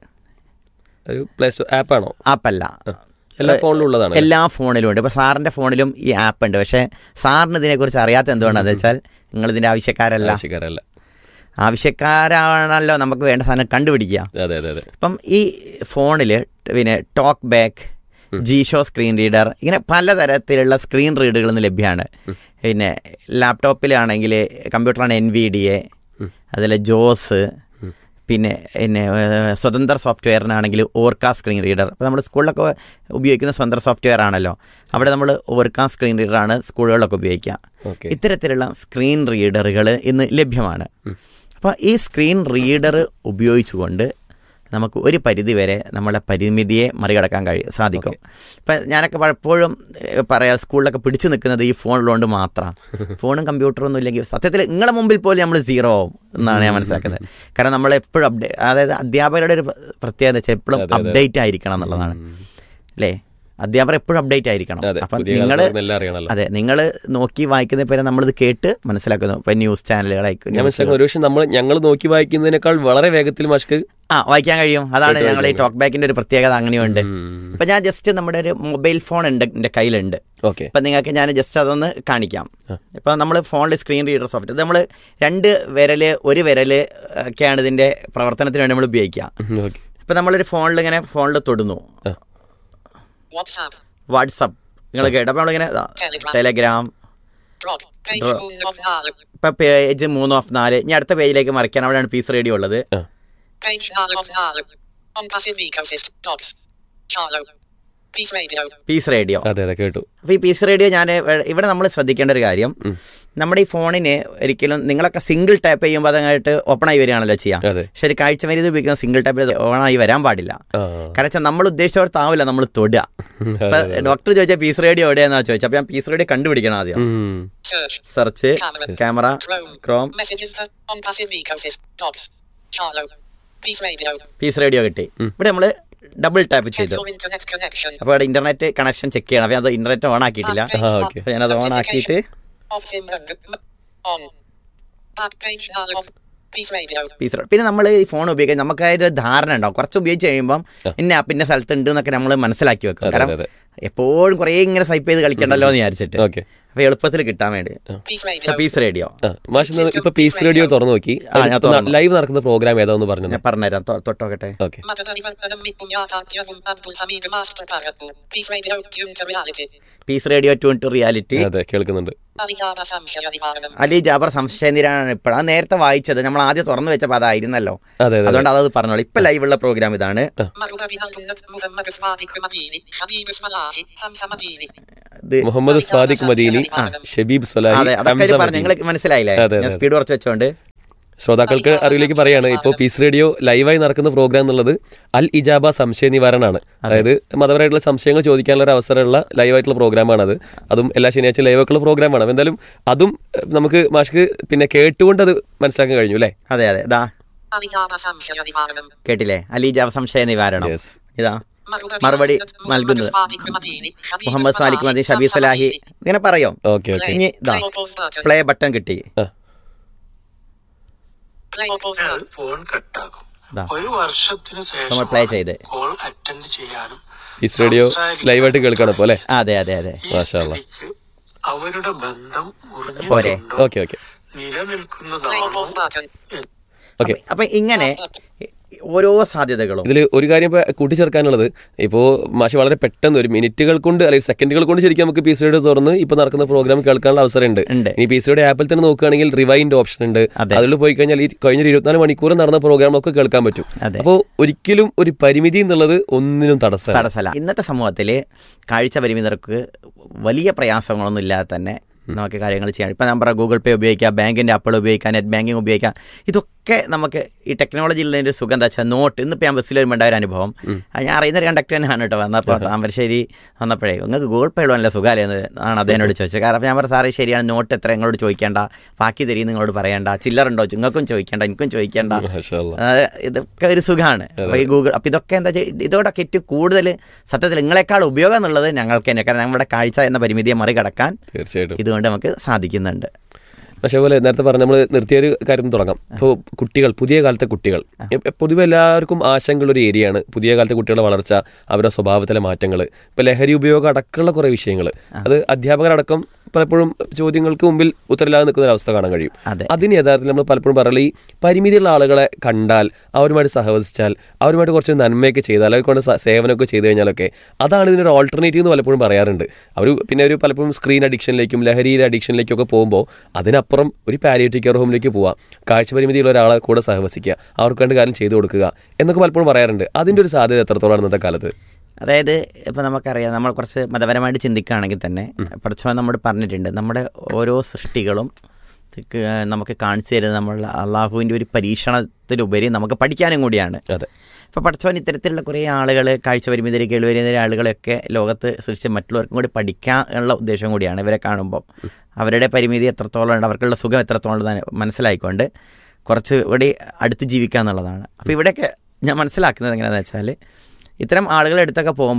ഒരു പ്ലേ സ്റ്റോർ ആപ്പാണോ ആപ്പല്ല എല്ലാ ഫോണിലും ഉള്ളതാണ് എല്ലാ ഫോണിലും ഉണ്ട് ഇപ്പോൾ സാറിൻ്റെ ഫോണിലും ഈ ആപ്പ് ഉണ്ട് പക്ഷേ സാറിന് ഇതിനെക്കുറിച്ച് അറിയാത്ത എന്തുകൊണ്ടാണെന്ന് വെച്ചാൽ നിങ്ങൾ ഇതിൻ്റെ ആവശ്യക്കാരല്ല ആവശ്യക്കാരല്ല ആവശ്യക്കാരാണല്ലോ നമുക്ക് വേണ്ട സാധനം കണ്ടുപിടിക്കുക അതെ അതെ അതെ ഇപ്പം ഈ ഫോണിൽ പിന്നെ talk back Jieshuo screen reader ഇങ്ങനെ പലതരത്തിലുള്ള സ്ക്രീൻ റീഡുകൾ ഇന്ന് ലഭ്യമാണ് പിന്നെ ലാപ്ടോപ്പിലാണെങ്കിൽ കമ്പ്യൂട്ടറാണ് എൻ വി ഡി എ അതിൽ ജോസ് പിന്നെ പിന്നെ ഏഹ്, സ്വതന്ത്ര സോഫ്റ്റ്വെയറിനാണെങ്കിൽ ഓർക്ക സ്ക്രീൻ റീഡർ അപ്പോൾ നമ്മൾ സ്കൂളിലൊക്കെ ഉപയോഗിക്കുന്ന സ്വതന്ത്ര സോഫ്റ്റ്വെയർ ആണല്ലോ അവിടെ നമ്മൾ ഓർക്ക സ്ക്രീൻ റീഡറാണ് സ്കൂളുകളിലൊക്കെ ഉപയോഗിക്കുക ഓക്കെ ഇത്തരത്തിലുള്ള സ്ക്രീൻ റീഡറുകൾ ഇന്ന് ലഭ്യമാണ് അപ്പോൾ ഈ സ്ക്രീൻ റീഡർ ഉപയോഗിച്ചുകൊണ്ട് നമുക്ക് ഒരു പരിധി വരെ നമ്മളെ പരിമിതിയെ മറികടക്കാൻ കഴിയും സാധിക്കും ഇപ്പം ഞാനൊക്കെ പലപ്പോഴും ഏഹ്, പറയാം സ്കൂളിലൊക്കെ പിടിച്ചു നിൽക്കുന്നത് ഈ ഫോണിലുകൊണ്ട് മാത്രമാണ് ഫോണും കമ്പ്യൂട്ടറും ഒന്നും ഇല്ലെങ്കിൽ സത്യത്തിൽ നിങ്ങളെ മുമ്പിൽ പോലും നമ്മൾ സീറോ ആവും എന്നാണ് ഞാൻ മനസ്സിലാക്കുന്നത് കാരണം നമ്മൾ എപ്പോഴും അപ്ഡേറ്റ് അതായത് അധ്യാപകരുടെ ഒരു പ്രത്യേകത വെച്ചാൽ എപ്പോഴും അപ്ഡേറ്റ് ആയിരിക്കണം എന്നുള്ളതാണ് അല്ലേ അധ്യാപകർ എപ്പോഴും അപ്ഡേറ്റ് ആയിരിക്കണം അതെ അപ്പം പുതിയ നിങ്ങൾ കാലത്ത് എല്ലാം അറിയണമല്ലോ അതെ നിങ്ങൾ നോക്കി വായിക്കുന്ന പേരെ നമ്മളിത് കേട്ട് മനസ്സിലാക്കുന്നു ഇപ്പം ന്യൂസ് ചാനലുകളായിരിക്കും ഞാൻ മനസ്സിലാക്കുന്നു ഒരുപക്ഷെ നമ്മൾ ഞങ്ങൾ നോക്കി വായിക്കുന്നതിനേക്കാൾ വളരെ വേഗത്തിൽ മാഷ്ക്ക് ആ വായിക്കാൻ കഴിയും അതാണ് കേട്ട് ഞങ്ങൾ ഈ വായിക്കാൻ ടോക്ക് ബാക്കിന്റെ ഒരു പ്രത്യേകത അങ്ങനെയുണ്ട് ഇപ്പൊ ഞാൻ ജസ്റ്റ് നമ്മുടെ ഒരു മൊബൈൽ ഫോൺ ഉണ്ട് എൻ്റെ കയ്യിലുണ്ട് ഓക്കെ ഇപ്പൊ നിങ്ങൾക്ക് ഞാൻ ജസ്റ്റ് അതൊന്ന് കാണിക്കാം ആ. ഇപ്പൊ നമ്മൾ ഫോണിൽ സ്ക്രീൻ റീഡർ സോഫ്റ്റ് നമ്മൾ രണ്ട് വിരല് ഒരു വിരല് ഒക്കെയാണ് ഇതിന്റെ പ്രവർത്തനത്തിന് വേണ്ടി നമ്മൾ ഉപയോഗിക്കുക ഓക്കെ ഇപ്പൊ നമ്മളൊരു ഫോണിൽ ഇങ്ങനെ ഫോണിൽ തൊടുന്നു ആ. WhatsApp. വാട്സപ്പ് നിങ്ങൾ കേട്ടോ അപ്പൊ നമ്മളിങ്ങനെ ഇതാ, Telegram. Telegram Blog. Page Dro- moon of Nala. ഇപ്പൊ പേജ് മൂന്ന് ഓഫ് നാല് ഇനി അടുത്ത പേജിലേക്ക് മറിക്കാൻ അവിടെയാണ് പീസ് റേഡിയോ ഉള്ളത് Page Nala of Nala. On passive ecosystem. Dogs. Charlo. Peace Radio. Peace radio അതെ അതെ കേട്ടു അപ്പോൾ ഈ പീസ് റേഡിയോ ഞാൻ ഇവിടെ നമ്മൾ ശ്രദ്ധിക്കേണ്ട ഒരു കാര്യം നമ്മുടെ ഈ ഫോണിന് ഒരിക്കലും നിങ്ങളൊക്കെ സിംഗിൾ ടാപ്പ് ചെയ്യുമ്പോൾ അതങ്ങായിട്ട് ഓപ്പൺ ആയി വരികയാണല്ലോ ചെയ്യാം അതെ പക്ഷെ ഒരു കാഴ്ച മരുന്ന് ഉപയോഗിക്കുന്ന സിംഗിൾ ടാപ്പിൽ ഓൺ ആയി വരാൻ പാടില്ല ആ കാരണം വെച്ചാൽ നമ്മൾ ഉദ്ദേശിച്ചവർത്താവില്ല നമ്മൾ തൊടുക ഉം, ഇപ്പൊ അതെ, അതെ. ഡോക്ടർ ചോദിച്ചാൽ പീസ് റേഡിയോ എവിടെയാണെന്നാ ചോദിച്ചത് അപ്പൊ ഞാൻ പീസ് റേഡിയോ കണ്ടുപിടിക്കണം ആദ്യം ഉം. Search. Search Camera. Camera Chrome. Chrome Messages. uh, On passive ecosystem. Dogs. Charlo. Peace Radio. Peace radio കിട്ടി ഇവിടെ നമ്മൾ ഡബിൾ ടാപ്പ് Check ചെയ്തു your internet connection. അപ്പോൾ ഇവിടെ ഇന്റർനെറ്റ് കണക്ഷൻ ചെക്ക് ചെയ്യണം അപ്പോൾ അത് ഇന്റർനെറ്റ് ഓൺ ആക്കിയിട്ടില്ല Back page Ah, Nala. okay. അപ്പോൾ ഞാനത് ഓൺ ആക്കിയിട്ട് Off sim mode. M- On. Back page Nala of Peace Radio. Peace radio പിന്നെ നമ്മൾ ഈ ഫോൺ ഉപയോഗിക്കാൻ നമുക്ക് അതിന്റെ ധാരണ ഉണ്ടാവും കുറച്ച് ഉപയോഗിച്ച് കഴിയുമ്പം ഇന്ന ആപ്പ് ഇന്ന സ്ഥലത്ത് ഉണ്ട് എന്നൊക്കെ നമ്മൾ മനസ്സിലാക്കി വെക്കും അതെ, കാരണം അതെ, എപ്പോഴും കുറേ ഇങ്ങനെ സ്വൈപ്പ് ചെയ്ത് കളിക്കണ്ടല്ലോ എന്ന് വിചാരിച്ചിട്ട് ഓക്കെ അപ്പോൾ എളുപ്പത്തിൽ കിട്ടാൻ വേണ്ടി Peace Radio. പീസ് റേഡിയോ ആ മാഷ് ഇന്ന് ഇപ്പൊ പീസ് റേഡിയോ തുറന്നു നോക്കി ആ, ഞാൻ തുറന്നു. ലൈവ് നടക്കുന്ന പ്രോഗ്രാം ഏതാന്ന് പറഞ്ഞു ഞാൻ പറഞ്ഞുതരാം തൊ- തൊട്ടോക്കട്ടെ okay Madadarivan Anami Punyata Tyavum Abdul Hamid Master Paratu. Peace Radio tuned to reality. Peace radio tune to reality അതെ കേൾക്കുന്നുണ്ട് Aligada Samshaya Nivaranam. Ali Jabar സംശയനിരാണ് ഇപ്പോൾ അത് നേരത്തെ വായിച്ചത് നമ്മൾ ആദ്യം തുറന്നു വെച്ചപ്പോൾ അതായിരുന്നല്ലോ അതെ അതെ അതുകൊണ്ട് അതത് പറഞ്ഞോളൂ ഇപ്പൊ ലൈവുള്ള പ്രോഗ്രാം ഇതാണ് Marubadi Halkunat Muhammad Swadik Madini. Habib Ismalahi. Hamza Madini. ഇത് മുഹമ്മദ് സ്വാദിഖ് മദീനി ഷബീബ് സൊലാഹി അതെ അതൊക്കെ ഹംസ ഇത് പറഞ്ഞു മദീനി. നിങ്ങൾ മനസ്സിലായില്ലേ അതെ, ഞാൻ അതെ. സ്പീഡ് കുറച്ച് വെച്ചോണ്ട് ശ്രോതാക്കൾക്ക് അറിവിലേക്ക് പറയാണ് ഇപ്പോൾ പീസ് റേഡിയോ ലൈവായി നടക്കുന്ന പ്രോഗ്രാം എന്നുള്ളത് അൽ ഇജാബ സംശയ നിവാരണമാണ് അതായത് മതപരമായിട്ടുള്ള സംശയങ്ങൾ ചോദിക്കാനുള്ള ഒരു അവസരമുള്ള ലൈവായിട്ടുള്ള പ്രോഗ്രാമാണ് അത് അതും എല്ലാ ശനിയാഴ്ച ലൈവായിട്ടുള്ള പ്രോഗ്രാമാണ് അപ്പോൾ എന്തായാലും അതും ഏഹ്, നമുക്ക് മാഷ്ക്ക് പിന്നെ കേട്ടുകൊണ്ട് അത് മനസ്സിലാക്കാൻ കഴിഞ്ഞു അല്ലേ അതെ അതെ ഇതാ Aligada Samshaya Nivaranam. കേട്ടില്ലേ അലി ജാബ സംശയ നിവാരണം യെസ് ഇതാ Marubadi മറുപടി Halkunat Muhammad നൽകുന്നത് Swadik Madini. Habib Muhammad സാലിഖ് മദി Ismalahi. ഷബീ Hamza Salahi Madini. ഇങ്ങനെ പറയോ ഓക്കെ ഓക്കെ ഇനി ഇതാ Play or pause button. Play button കിട്ടി ആ Play or pause അയാൾ button. ഫോൺ കട്ടാക്കും ദാ. ഒരു വർഷത്തിന് നമ്മൾ play ശേഷം ചെയ്ത്. കോൾ അറ്റൻഡ് ചെയ്യാനും പീസ് റേഡിയോ ലൈവായിട്ട് കേൾക്കണം അപ്പോൾ അല്ലേ അതെ അതെ അതെ ഈ മാഷാ അല്ലാ. സ്ഥിതിക്ക് അവരുടെ ബന്ധം പോരെ. മുറിഞ്ഞിട്ടുണ്ടോ ഓക്കെ ഓക്കെ Play or നിലനിൽക്കുന്നതാണോ pause button. ഓക്കെ അപ്പൊ ഇങ്ങനെ ഓരോ സാധ്യതകളും ഇതിൽ ഒരു കാര്യം ഇപ്പോൾ കൂട്ടിച്ചേർക്കാനുള്ളത് ഇപ്പോൾ മാഷി വളരെ പെട്ടെന്ന് ഒരു മിനിറ്റുകൾ കൊണ്ട് അല്ലെങ്കിൽ സെക്കൻഡുകൾ കൊണ്ട് ശരിക്കും നമുക്ക് പി സിയുടെ തുറന്ന് ഇപ്പോൾ നടക്കുന്ന പ്രോഗ്രാം കേൾക്കാനുള്ള അവസരമുണ്ട് ഉണ്ട്. ഇനി പി സിയുടെ ആപ്പിൽ തന്നെ നോക്കുകയാണെങ്കിൽ റിവൈൻഡ് ഓപ്ഷൻ ഉണ്ട് അതെ. അതിൽ പോയി കഴിഞ്ഞാൽ ഈ കഴിഞ്ഞ ഒരു ഇരുപത്തിനാല് മണിക്കൂർ നടന്ന പ്രോഗ്രാം ഒക്കെ കേൾക്കാൻ പറ്റും അതെ. അപ്പോൾ ഒരിക്കലും ഒരു പരിമിതി എന്നുള്ളത് ഒന്നിനും തടസ്സം തടസ്സമല്ല ഇന്നത്തെ സമൂഹത്തിൽ കാഴ്ച പരിമിതർക്ക് വലിയ പ്രയാസങ്ങളൊന്നും ഇല്ലാതെ തന്നെ നമുക്ക് കാര്യങ്ങൾ ചെയ്യാം ഇപ്പം ഞാൻ പറയാം ഗൂഗിൾ പേ ഉപയോഗിക്കാം ബാങ്കിൻ്റെ ആപ്പുകൾ ഉപയോഗിക്കാം നെറ്റ് ബാങ്കിങ് ഉപയോഗിക്കാം ഇതൊക്കെ നമുക്ക് ഈ ടെക്നോളജിയിൽ ഒരു സുഖം എന്താ വെച്ചാൽ നോട്ട് ഇന്നിപ്പോൾ ഞാൻ ബസ്സിൽ വരുമ്പോൾ ഉണ്ടായ ഒരു അനുഭവം അത് ഞാൻ അറിയുന്ന ഒരു കണ്ടക്ടർ തന്നെയാണ് കേട്ടോ വന്നപ്പോൾ താമരശ്ശേരി വന്നപ്പോഴേ നിങ്ങൾക്ക് ഗൂഗിൾ പേ ഉള്ള നല്ല സുഖമല്ലേ എന്ന് ആണ് അദ്ദേഹനോട് ചോദിച്ചത് കാരണം അപ്പോൾ ഞാൻ പറഞ്ഞു സാറേ ശരിയാണ് നോട്ട് എത്ര നിങ്ങളോട് ചോദിക്കേണ്ട ബാക്കി തരും നിങ്ങളോട് പറയേണ്ട ചില്ലറുണ്ടോ നിങ്ങൾക്കും ചോദിക്കേണ്ട എനിക്കും ചോദിക്കേണ്ട മാഷാ അല്ലാ. അത് ഇതൊക്കെ ഒരു സുഖമാണ് അപ്പോൾ ഈ ഗൂഗിൾ അപ്പോൾ ഇതൊക്കെ എന്താ വെച്ചാൽ ഇതോടൊക്കെ ഏറ്റവും കൂടുതൽ സത്യത്തിൽ നിങ്ങളെക്കാൾ ഉപയോഗം എന്നുള്ളത് ഞങ്ങൾക്ക് തന്നെ കാരണം നമ്മുടെ കാഴ്ച എന്ന പരിമിതിയെ മറികടക്കാൻ തീർച്ചയായിട്ടും ഇതുകൊണ്ട് നമുക്ക് സാധിക്കുന്നുണ്ട് പക്ഷേ പോലെ നേരത്തെ പറഞ്ഞ നമ്മൾ നിർത്തിയൊരു കാര്യം തുടങ്ങാം ഇപ്പോൾ കുട്ടികൾ പുതിയ കാലത്തെ കുട്ടികൾ എ- പൊതുവെ എല്ലാവർക്കും ആശങ്കയുള്ള ഒരു ഏരിയയാണ് പുതിയ കാലത്തെ കുട്ടികളുടെ വളർച്ച അവരുടെ സ്വഭാവത്തിലെ മാറ്റങ്ങൾ ഇപ്പോൾ ലഹരി ഉപയോഗം അടക്കമുള്ള കുറേ വിഷയങ്ങൾ അത് അധ്യാപകരടക്കം പലപ്പോഴും ചോദ്യങ്ങൾക്ക് മുമ്പിൽ ഉത്തരവില്ലാതെ നിൽക്കുന്ന ഒരു അവസ്ഥ കാണാൻ കഴിയും അതെ. അതിന് യഥാർത്ഥത്തിൽ നമ്മൾ പലപ്പോഴും പറയുന്നത് ഈ പരിമിതിയുള്ള ആളുകളെ കണ്ടാൽ അവരുമായിട്ട് സഹവസിച്ചാൽ അവരുമായിട്ട് കുറച്ച് നന്മയൊക്കെ ചെയ്താൽ അവരെ കൊണ്ട് സ- സേവനമൊക്കെ ചെയ്തു കഴിഞ്ഞാലൊക്കെ അതാണ് ഇതിനൊരു ഓൾട്ടർനേറ്റീവ് എന്ന് പലപ്പോഴും പറയാറുണ്ട് അവർ പിന്നെ ഒരു പലപ്പോഴും സ്ക്രീൻ അഡിക്ഷനിലേക്കും ലഹരിയിലെ അഡിക്ഷനിലേക്കും ഒക്കെ പോകുമ്പോൾ അതിനപ്പുറം ഒരു പാലിയേറ്റീവ് കെയർ ഹോമിലേക്ക് പോവുക കാഴ്ച പരിമിതിയുള്ള ഒരാളെ കൂടെ സഹവസിക്കുക അവർക്ക് വേണ്ട കാര്യം ചെയ്തു കൊടുക്കുക എന്നൊക്കെ പലപ്പോഴും പറയാറുണ്ട് അതിൻ്റെ ഒരു സാധ്യത എത്രത്തോളം ഇന്നത്തെ കാലത്ത് അതായത് ഇപ്പം നമുക്കറിയാം നമ്മൾ കുറച്ച് മതപരമായിട്ട് ചിന്തിക്കുകയാണെങ്കിൽ തന്നെ പഠിച്ചവൻ നമ്മോട് പറഞ്ഞിട്ടുണ്ട് നമ്മുടെ ഓരോ സൃഷ്ടികളും ഇത് നമുക്ക് കാണിച്ചു തരുന്നത് നമ്മൾ അള്ളാഹുവിൻ്റെ ഒരു പരീക്ഷണത്തിലുപരി നമുക്ക് പഠിക്കാനും കൂടിയാണ് അതെ ഇപ്പോൾ പഠിച്ചവൻ ഇത്തരത്തിലുള്ള കുറേ ആളുകൾ കാഴ്ച പരിമിതരെ കേൾവരുന്ന ആളുകളൊക്കെ ലോകത്ത് സൃഷ്ടിച്ച് മറ്റുള്ളവർക്കും കൂടി പഠിക്കാനുള്ള ഉദ്ദേശം കൂടിയാണ് ഇവരെ കാണുമ്പോൾ അവരുടെ പരിമിതി എത്രത്തോളം ഉണ്ട് അവർക്കുള്ള സുഖം എത്രത്തോളം ഉണ്ടെന്ന് മനസ്സിലായിക്കൊണ്ട് കുറച്ച് കൂടി അടുത്ത് ജീവിക്കുക എന്നുള്ളതാണ് അപ്പോൾ ഇവിടെയൊക്കെ ഞാൻ മനസ്സിലാക്കുന്നത് എങ്ങനെയാണെന്ന് വെച്ചാൽ ഇത്തരം ആളുകളുടെ അടുത്തൊക്കെ പോകുമ്പം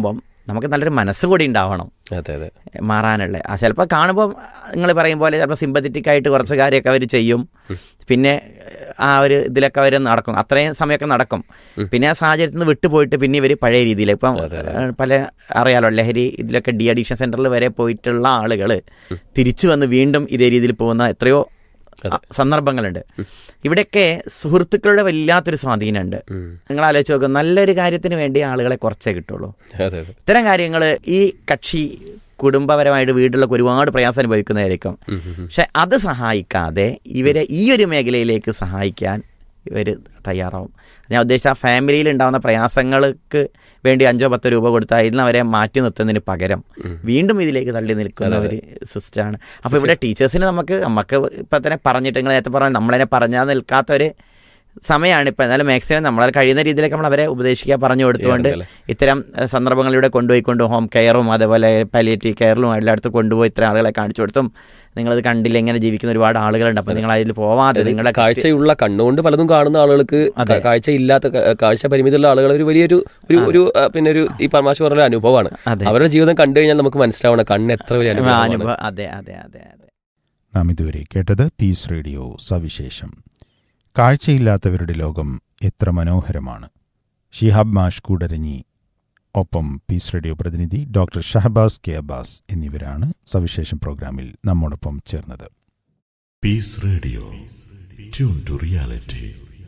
നമുക്ക് നല്ലൊരു മനസ്സ് കൂടി ഉണ്ടാവണം അതെ അതെ മാറാനുള്ള ആ ചിലപ്പോൾ കാണുമ്പോൾ നിങ്ങൾ പറയും പോലെ ചിലപ്പോൾ സിമ്പത്തറ്റിക് ആയിട്ട് കുറച്ച് കാര്യമൊക്കെ അവർ ചെയ്യും പിന്നെ ആ ഒരു ഇതിലൊക്കെ അവർ നടക്കും അത്രയും സമയമൊക്കെ നടക്കും പിന്നെ ആ സാഹചര്യത്തിൽ നിന്ന് വിട്ടുപോയിട്ട് പിന്നെ ഇവർ പഴയ രീതിയിൽ ഇപ്പം ഏഹ്, പല അറിയാലോ ലഹരി ഇതിലൊക്കെ ഡി അഡിക്ഷൻ സെൻറ്ററിൽ വരെ പോയിട്ടുള്ള ആളുകൾ തിരിച്ചു വന്ന് വീണ്ടും ഇതേ രീതിയിൽ പോകുന്ന എത്രയോ ആ, സന്ദർഭങ്ങളുണ്ട് ഇവിടെയൊക്കെ സുഹൃത്തുക്കളുടെ വല്ലാത്തൊരു സ്വാധീനമുണ്ട് ഉം. നിങ്ങൾ ആലോചിച്ച് നോക്കുക നല്ലൊരു കാര്യത്തിന് വേണ്ടി ആളുകളെ കുറച്ചേ കിട്ടുള്ളൂ അതെ അതെ ഇത്തരം കാര്യങ്ങൾ ഈ കക്ഷി കുടുംബപരമായിട്ട് വീട്ടിലൊക്കെ ഒരുപാട് പ്രയാസം അനുഭവിക്കുന്നതായിരിക്കും ഉം, ഉം, ഉം. പക്ഷെ അത് സഹായിക്കാതെ ഇവരെ ഈ ഒരു മേഖലയിലേക്ക് സഹായിക്കാൻ ഇവർ തയ്യാറാവും ഞാൻ ഉദ്ദേശിച്ച ആ ഫാമിലിയിൽ ഉണ്ടാകുന്ന പ്രയാസങ്ങൾക്ക് വേണ്ടി അഞ്ചോ പത്തോ രൂപ കൊടുത്താൽ അതിൽ നിന്ന് അവരെ മാറ്റി നിർത്തുന്നതിന് പകരം വീണ്ടും ഇതിലേക്ക് തള്ളി നിൽക്കുന്ന ഒരു സിസ്റ്റമാണ് അപ്പോൾ ഇവിടെ ടീച്ചേഴ്സിന് നമുക്ക് നമുക്ക് ഇപ്പം തന്നെ പറഞ്ഞിട്ട് നിങ്ങൾ നേരത്തെ പറഞ്ഞ നമ്മളതിനെ പറഞ്ഞാൽ നിൽക്കാത്ത ഒരു സമയമാണ് ഇപ്പം എന്നാലും മാക്സിമം നമ്മളെ കഴിയുന്ന രീതിയിലേക്ക് നമ്മൾ അവരെ ഉപദേശിക്കുക പറഞ്ഞു കൊടുത്തുകൊണ്ട് ചെയ്യാറുണ്ടല്ലേ? ഇത്തരം ഏഹ്, സന്ദർഭങ്ങളിലൂടെ കൊണ്ടുപോയിക്കൊണ്ട് ഹോം കെയറും അതേപോലെ പാലിയേറ്റീവ് കെയറിലും എല്ലായിടത്തും കൊണ്ടുപോയി ഇത്തരം ആളുകളെ കാണിച്ചു കൊടുത്തും നിങ്ങളത് കണ്ടില്ല ഇങ്ങനെ ജീവിക്കുന്ന ഒരുപാട് ആളുകളുണ്ട് അപ്പം നിങ്ങൾ അതിൽ പോവാതെ നിങ്ങളുടെ കാഴ്ചയുള്ള കണ്ണുകൊണ്ട് പലതും കാണുന്ന ആളുകൾക്ക് അതെ. കാഴ്ച ഇല്ലാത്ത കാഴ്ച പരിമിതിയുള്ള ആളുകൾ ഒരു വലിയൊരു ഒരു ഒരു ആ, പിന്നെ ഒരു ഈ പരമാശ പറഞ്ഞ അനുഭവമാണ് അതെ. അവരുടെ ജീവിതം കണ്ടു കഴിഞ്ഞാൽ നമുക്ക് മനസ്സിലാവണം കണ്ണ് എത്ര വലിയ അനുഭവമാണ് അനുഭവം അതെ അതെ അതെ അതെ നാം ഇതുവരെ കേട്ടത് പീസ് റേഡിയോ സവിശേഷം കാഴ്ചയില്ലാത്തവരുടെ ലോകം എത്ര മനോഹരമാണ് ഷിഹാബ് മാഷ് കൂടരഞ്ഞി ഒപ്പം പീസ് റേഡിയോ പ്രതിനിധി ഡോക്ടർ ഷഹബാസ് കെ അബ്ബാസ് എന്നിവരാണ് സവിശേഷം പ്രോഗ്രാമിൽ നമ്മോടൊപ്പം ചേർന്നത് Peace Radio. Tune to reality.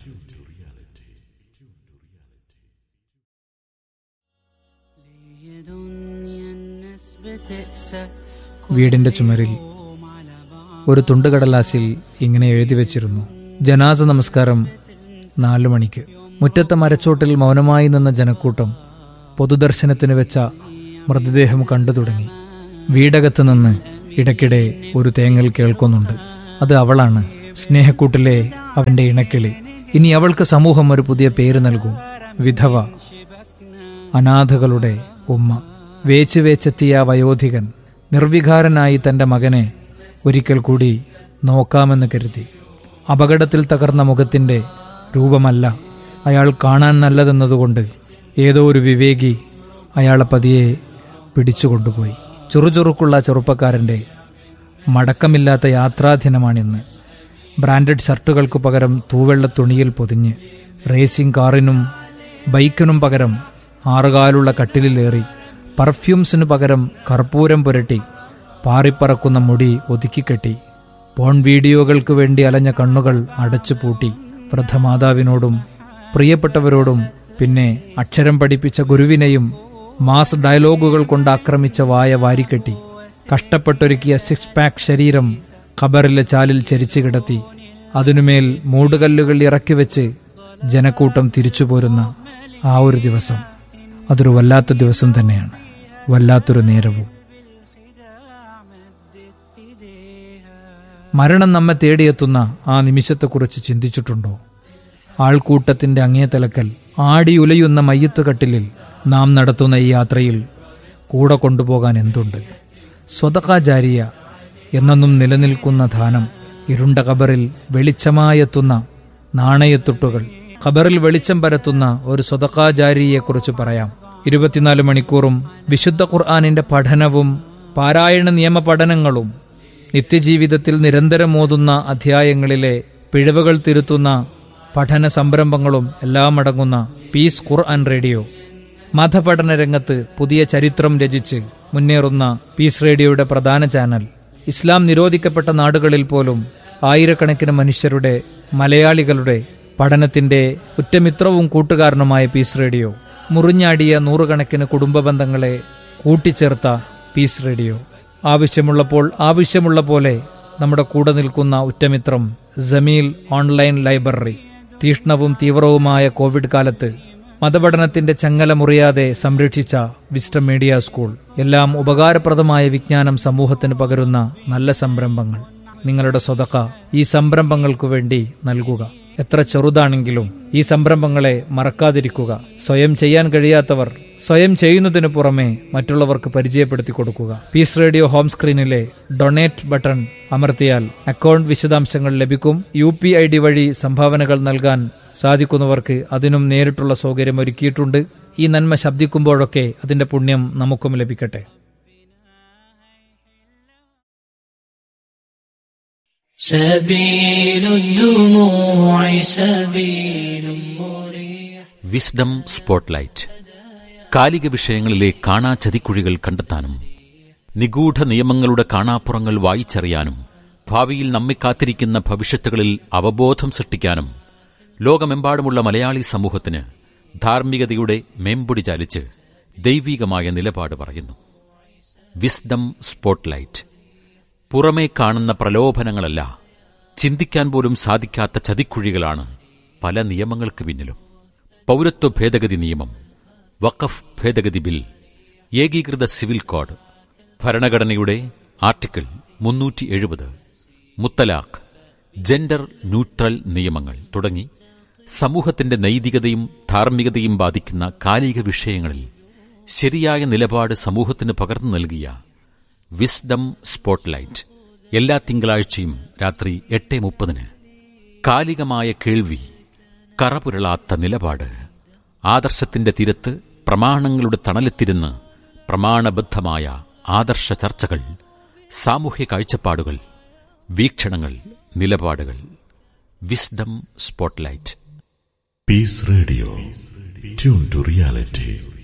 വീടിന്റെ ചുമരിൽ ഒരു തുണ്ടുകടലാസിൽ ഇങ്ങനെ എഴുതി വെച്ചിരുന്നു ജനാസ നമസ്കാരം നാലു മണിക്ക് മുറ്റത്തെ മരച്ചോട്ടിൽ മൗനമായി നിന്ന ജനക്കൂട്ടം പൊതുദർശനത്തിന് വെച്ച മൃതദേഹം കണ്ടു തുടങ്ങി വീടകത്ത് നിന്ന് ഇടയ്ക്കിടെ ഒരു തേങ്ങൽ കേൾക്കുന്നുണ്ട് അത് അവളാണ് സ്നേഹക്കൂട്ടിലെ അവന്റെ ഇണക്കിളി ഇനി അവൾക്ക് സമൂഹം ഒരു പുതിയ പേര് നൽകും വിധവ അനാഥകളുടെ ഉമ്മ വേച്ച് വേച്ചെത്തിയ ആ വയോധികൻ നിർവികാരനായി തന്റെ മകനെ ഒരിക്കൽ കൂടി നോക്കാമെന്ന് കരുതി അപകടത്തിൽ തകർന്ന മുഖത്തിന്റെ രൂപമല്ല അയാൾ കാണാൻ നല്ലതെന്നതുകൊണ്ട് ഏതോ ഒരു വിവേകി അയാളെ പതിയെ പിടിച്ചുകൊണ്ടുപോയി ചുറുചുറുക്കുള്ള ചെറുപ്പക്കാരന്റെ മടക്കമില്ലാത്ത യാത്രാദിനമാണിന്ന് ബ്രാൻഡഡ് ഷർട്ടുകൾക്ക് പകരം തൂവെള്ള തുണിയിൽ പൊതിഞ്ഞ് റേസിംഗ് കാറിനും ബൈക്കിനും പകരം ആറുകാലുള്ള കട്ടിലിലേറി പർഫ്യൂംസിനു പകരം കർപ്പൂരം പുരട്ടി പാറിപ്പറക്കുന്ന മുടി ഒതുക്കിക്കെട്ടി പോൺ വീഡിയോകൾക്ക് വേണ്ടി അലഞ്ഞ കണ്ണുകൾ അടച്ചുപൂട്ടി വൃദ്ധമാതാവിനോടും പ്രിയപ്പെട്ടവരോടും പിന്നെ അക്ഷരം പഠിപ്പിച്ച ഗുരുവിനെയും മാസ് ഡയലോഗുകൾ കൊണ്ട് ആക്രമിച്ച വായ വാരിക്കെട്ടി കഷ്ടപ്പെട്ടൊരുക്കിയ സിക്സ് പാക്ക് ശരീരം ഖബറിലെ ചാലിൽ ചരിച്ചു കിടത്തി അതിനുമേൽ മൂടുകല്ലുകൾ ഇറക്കി വെച്ച് ജനക്കൂട്ടം തിരിച്ചു പോരുന്ന ആ ഒരു ദിവസം അതൊരു വല്ലാത്ത ദിവസം തന്നെയാണ് വല്ലാത്തൊരു നേരവും മരണം നമ്മെ തേടിയെത്തുന്ന ആ നിമിഷത്തെക്കുറിച്ച് ചിന്തിച്ചിട്ടുണ്ടോ ആൾക്കൂട്ടത്തിന്റെ അങ്ങേതലക്കൽ ആടിയുലയുന്ന മയ്യത്ത് കട്ടിലിൽ നാം നടത്തുന്ന ഈ യാത്രയിൽ കൂടെ കൊണ്ടുപോകാൻ എന്തുണ്ട് സ്വതകാചാരിയ എന്നെന്നും നിലനിൽക്കുന്ന ധാനം ഇരുണ്ട കബറിൽ വെളിച്ചമായെത്തുന്ന നാണയത്തുട്ടുകൾ ഖബറിൽ വെളിച്ചം പരത്തുന്ന ഒരു സ്വതകാചാരിയെക്കുറിച്ച് പറയാം ഇരുപത്തിനാല് മണിക്കൂറും വിശുദ്ധ ഖുർആാനിന്റെ പഠനവും പാരായണ നിയമ പഠനങ്ങളും നിത്യജീവിതത്തിൽ നിരന്തരം ഓതുന്ന അധ്യായങ്ങളിലെ പിഴവുകൾ തിരുത്തുന്ന പഠന സംരംഭങ്ങളും എല്ലാം അടങ്ങുന്ന പീസ് ഖുർആൻ റേഡിയോ മതപഠന രംഗത്ത് പുതിയ ചരിത്രം രചിച്ച് മുന്നേറുന്ന പീസ് റേഡിയോയുടെ പ്രധാന ചാനൽ ഇസ്ലാം നിരോധിക്കപ്പെട്ട നാടുകളിൽ പോലും ആയിരക്കണക്കിന് മനുഷ്യരുടെ മലയാളികളുടെ പഠനത്തിന്റെ ഉറ്റമിത്രവും കൂട്ടുകാരനുമായ പീസ് റേഡിയോ മുറിഞ്ഞാടിയ നൂറുകണക്കിന് കുടുംബ ബന്ധങ്ങളെ കൂട്ടിച്ചേർത്ത പീസ് റേഡിയോ ആവശ്യമുള്ളപ്പോൾ ആവശ്യമുള്ള പോലെ നമ്മുടെ കൂടെ നിൽക്കുന്ന ഉറ്റമിത്രം ജമീൽ ഓൺലൈൻ ലൈബ്രറി തീഷ്ണവും തീവ്രവുമായ കോവിഡ് കാലത്ത് മതപഠനത്തിന്റെ ചങ്ങല മുറിയാതെ സംരക്ഷിച്ച വിസ്റ്റം മീഡിയ സ്കൂൾ എല്ലാം ഉപകാരപ്രദമായ വിജ്ഞാനം സമൂഹത്തിന് പകരുന്ന നല്ല സംരംഭങ്ങൾ നിങ്ങളുടെ സ്വതക്ക ഈ സംരംഭങ്ങൾക്കു വേണ്ടി നൽകുക എത്ര ചെറുതാണെങ്കിലും ഈ സംരംഭങ്ങളെ മറക്കാതിരിക്കുക സ്വയം ചെയ്യാൻ കഴിയാത്തവർ സ്വയം ചെയ്യുന്നതിനു പുറമെ മറ്റുള്ളവർക്ക് പരിചയപ്പെടുത്തി കൊടുക്കുക പീസ് റേഡിയോ ഹോം സ്ക്രീനിലെ ഡൊണേറ്റ് ബട്ടൺ അമർത്തിയാൽ അക്കൗണ്ട് വിശദാംശങ്ങൾ ലഭിക്കും യു പി ഐ ഡി വഴി സംഭാവനകൾ നൽകാൻ സാധിക്കുന്നവർക്ക് അതിനും നേരിട്ടുള്ള സൗകര്യം ഒരുക്കിയിട്ടുണ്ട് ഈ നന്മ ശബ്ദിക്കുമ്പോഴൊക്കെ അതിന്റെ പുണ്യം നമുക്കും ലഭിക്കട്ടെ سبيل الدموع سبيل مريح വിസ്ഡം സ്പോട്ട്ലൈറ്റ് കാലിക വിഷയങ്ങളിലെ കാണാ ചതിക്കുഴികൾ കണ്ടെത്താനും നിഗൂഢ നിയമങ്ങളുടെ കാണാപ്പുറങ്ങൾ വായിച്ചറിയാനും ഭാവിയിൽ നമ്മെ കാത്തിരിക്കുന്ന ഭവിഷ്യത്തുകളിൽ അവബോധം സൃഷ്ടിക്കാനും ലോകമെമ്പാടുമുള്ള മലയാളി സമൂഹത്തിന് ധാർമ്മികതയുടെ മേമ്പൊടി ചാലിച്ച് ദൈവീകമായ നിലപാട് പറയുന്നു വിസ്ഡം സ്പോട്ട്ലൈറ്റ് പുറമേ കാണുന്ന പ്രലോഭനങ്ങളല്ല ചിന്തിക്കാൻ പോലും സാധിക്കാത്ത ചതിക്കുഴികളാണ് പല നിയമങ്ങൾക്ക് പിന്നിലും പൗരത്വ ഭേദഗതി നിയമം വഖഫ് ഭേദഗതി ബിൽ ഏകീകൃത സിവിൽ കോഡ് ഭരണഘടനയുടെ ആർട്ടിക്കിൾ മുന്നൂറ്റി എഴുപത് മുത്തലാഖ് ജെൻഡർ ന്യൂട്രൽ നിയമങ്ങൾ തുടങ്ങി സമൂഹത്തിന്റെ നൈതികതയും ധാർമ്മികതയും ബാധിക്കുന്ന കാലിക വിഷയങ്ങളിൽ ശരിയായ നിലപാട് സമൂഹത്തിന് പകർന്നു നൽകിയ വിസ്ഡം സ്പോട്ട്ലൈറ്റ് എല്ലാ തിങ്കളാഴ്ചയും രാത്രി എട്ട് മുപ്പതിന് കാലികമായ കേൾവി കറപുരളാത്ത നിലപാട് ആദർശത്തിന്റെ തീരത്ത് പ്രമാണങ്ങളുടെ തണലെത്തിരുന്ന് പ്രമാണബദ്ധമായ ആദർശ ചർച്ചകൾ സാമൂഹ്യ കാഴ്ചപ്പാടുകൾ വീക്ഷണങ്ങൾ നിലപാടുകൾ wisdom spotlight Peace Radio. Tune to reality.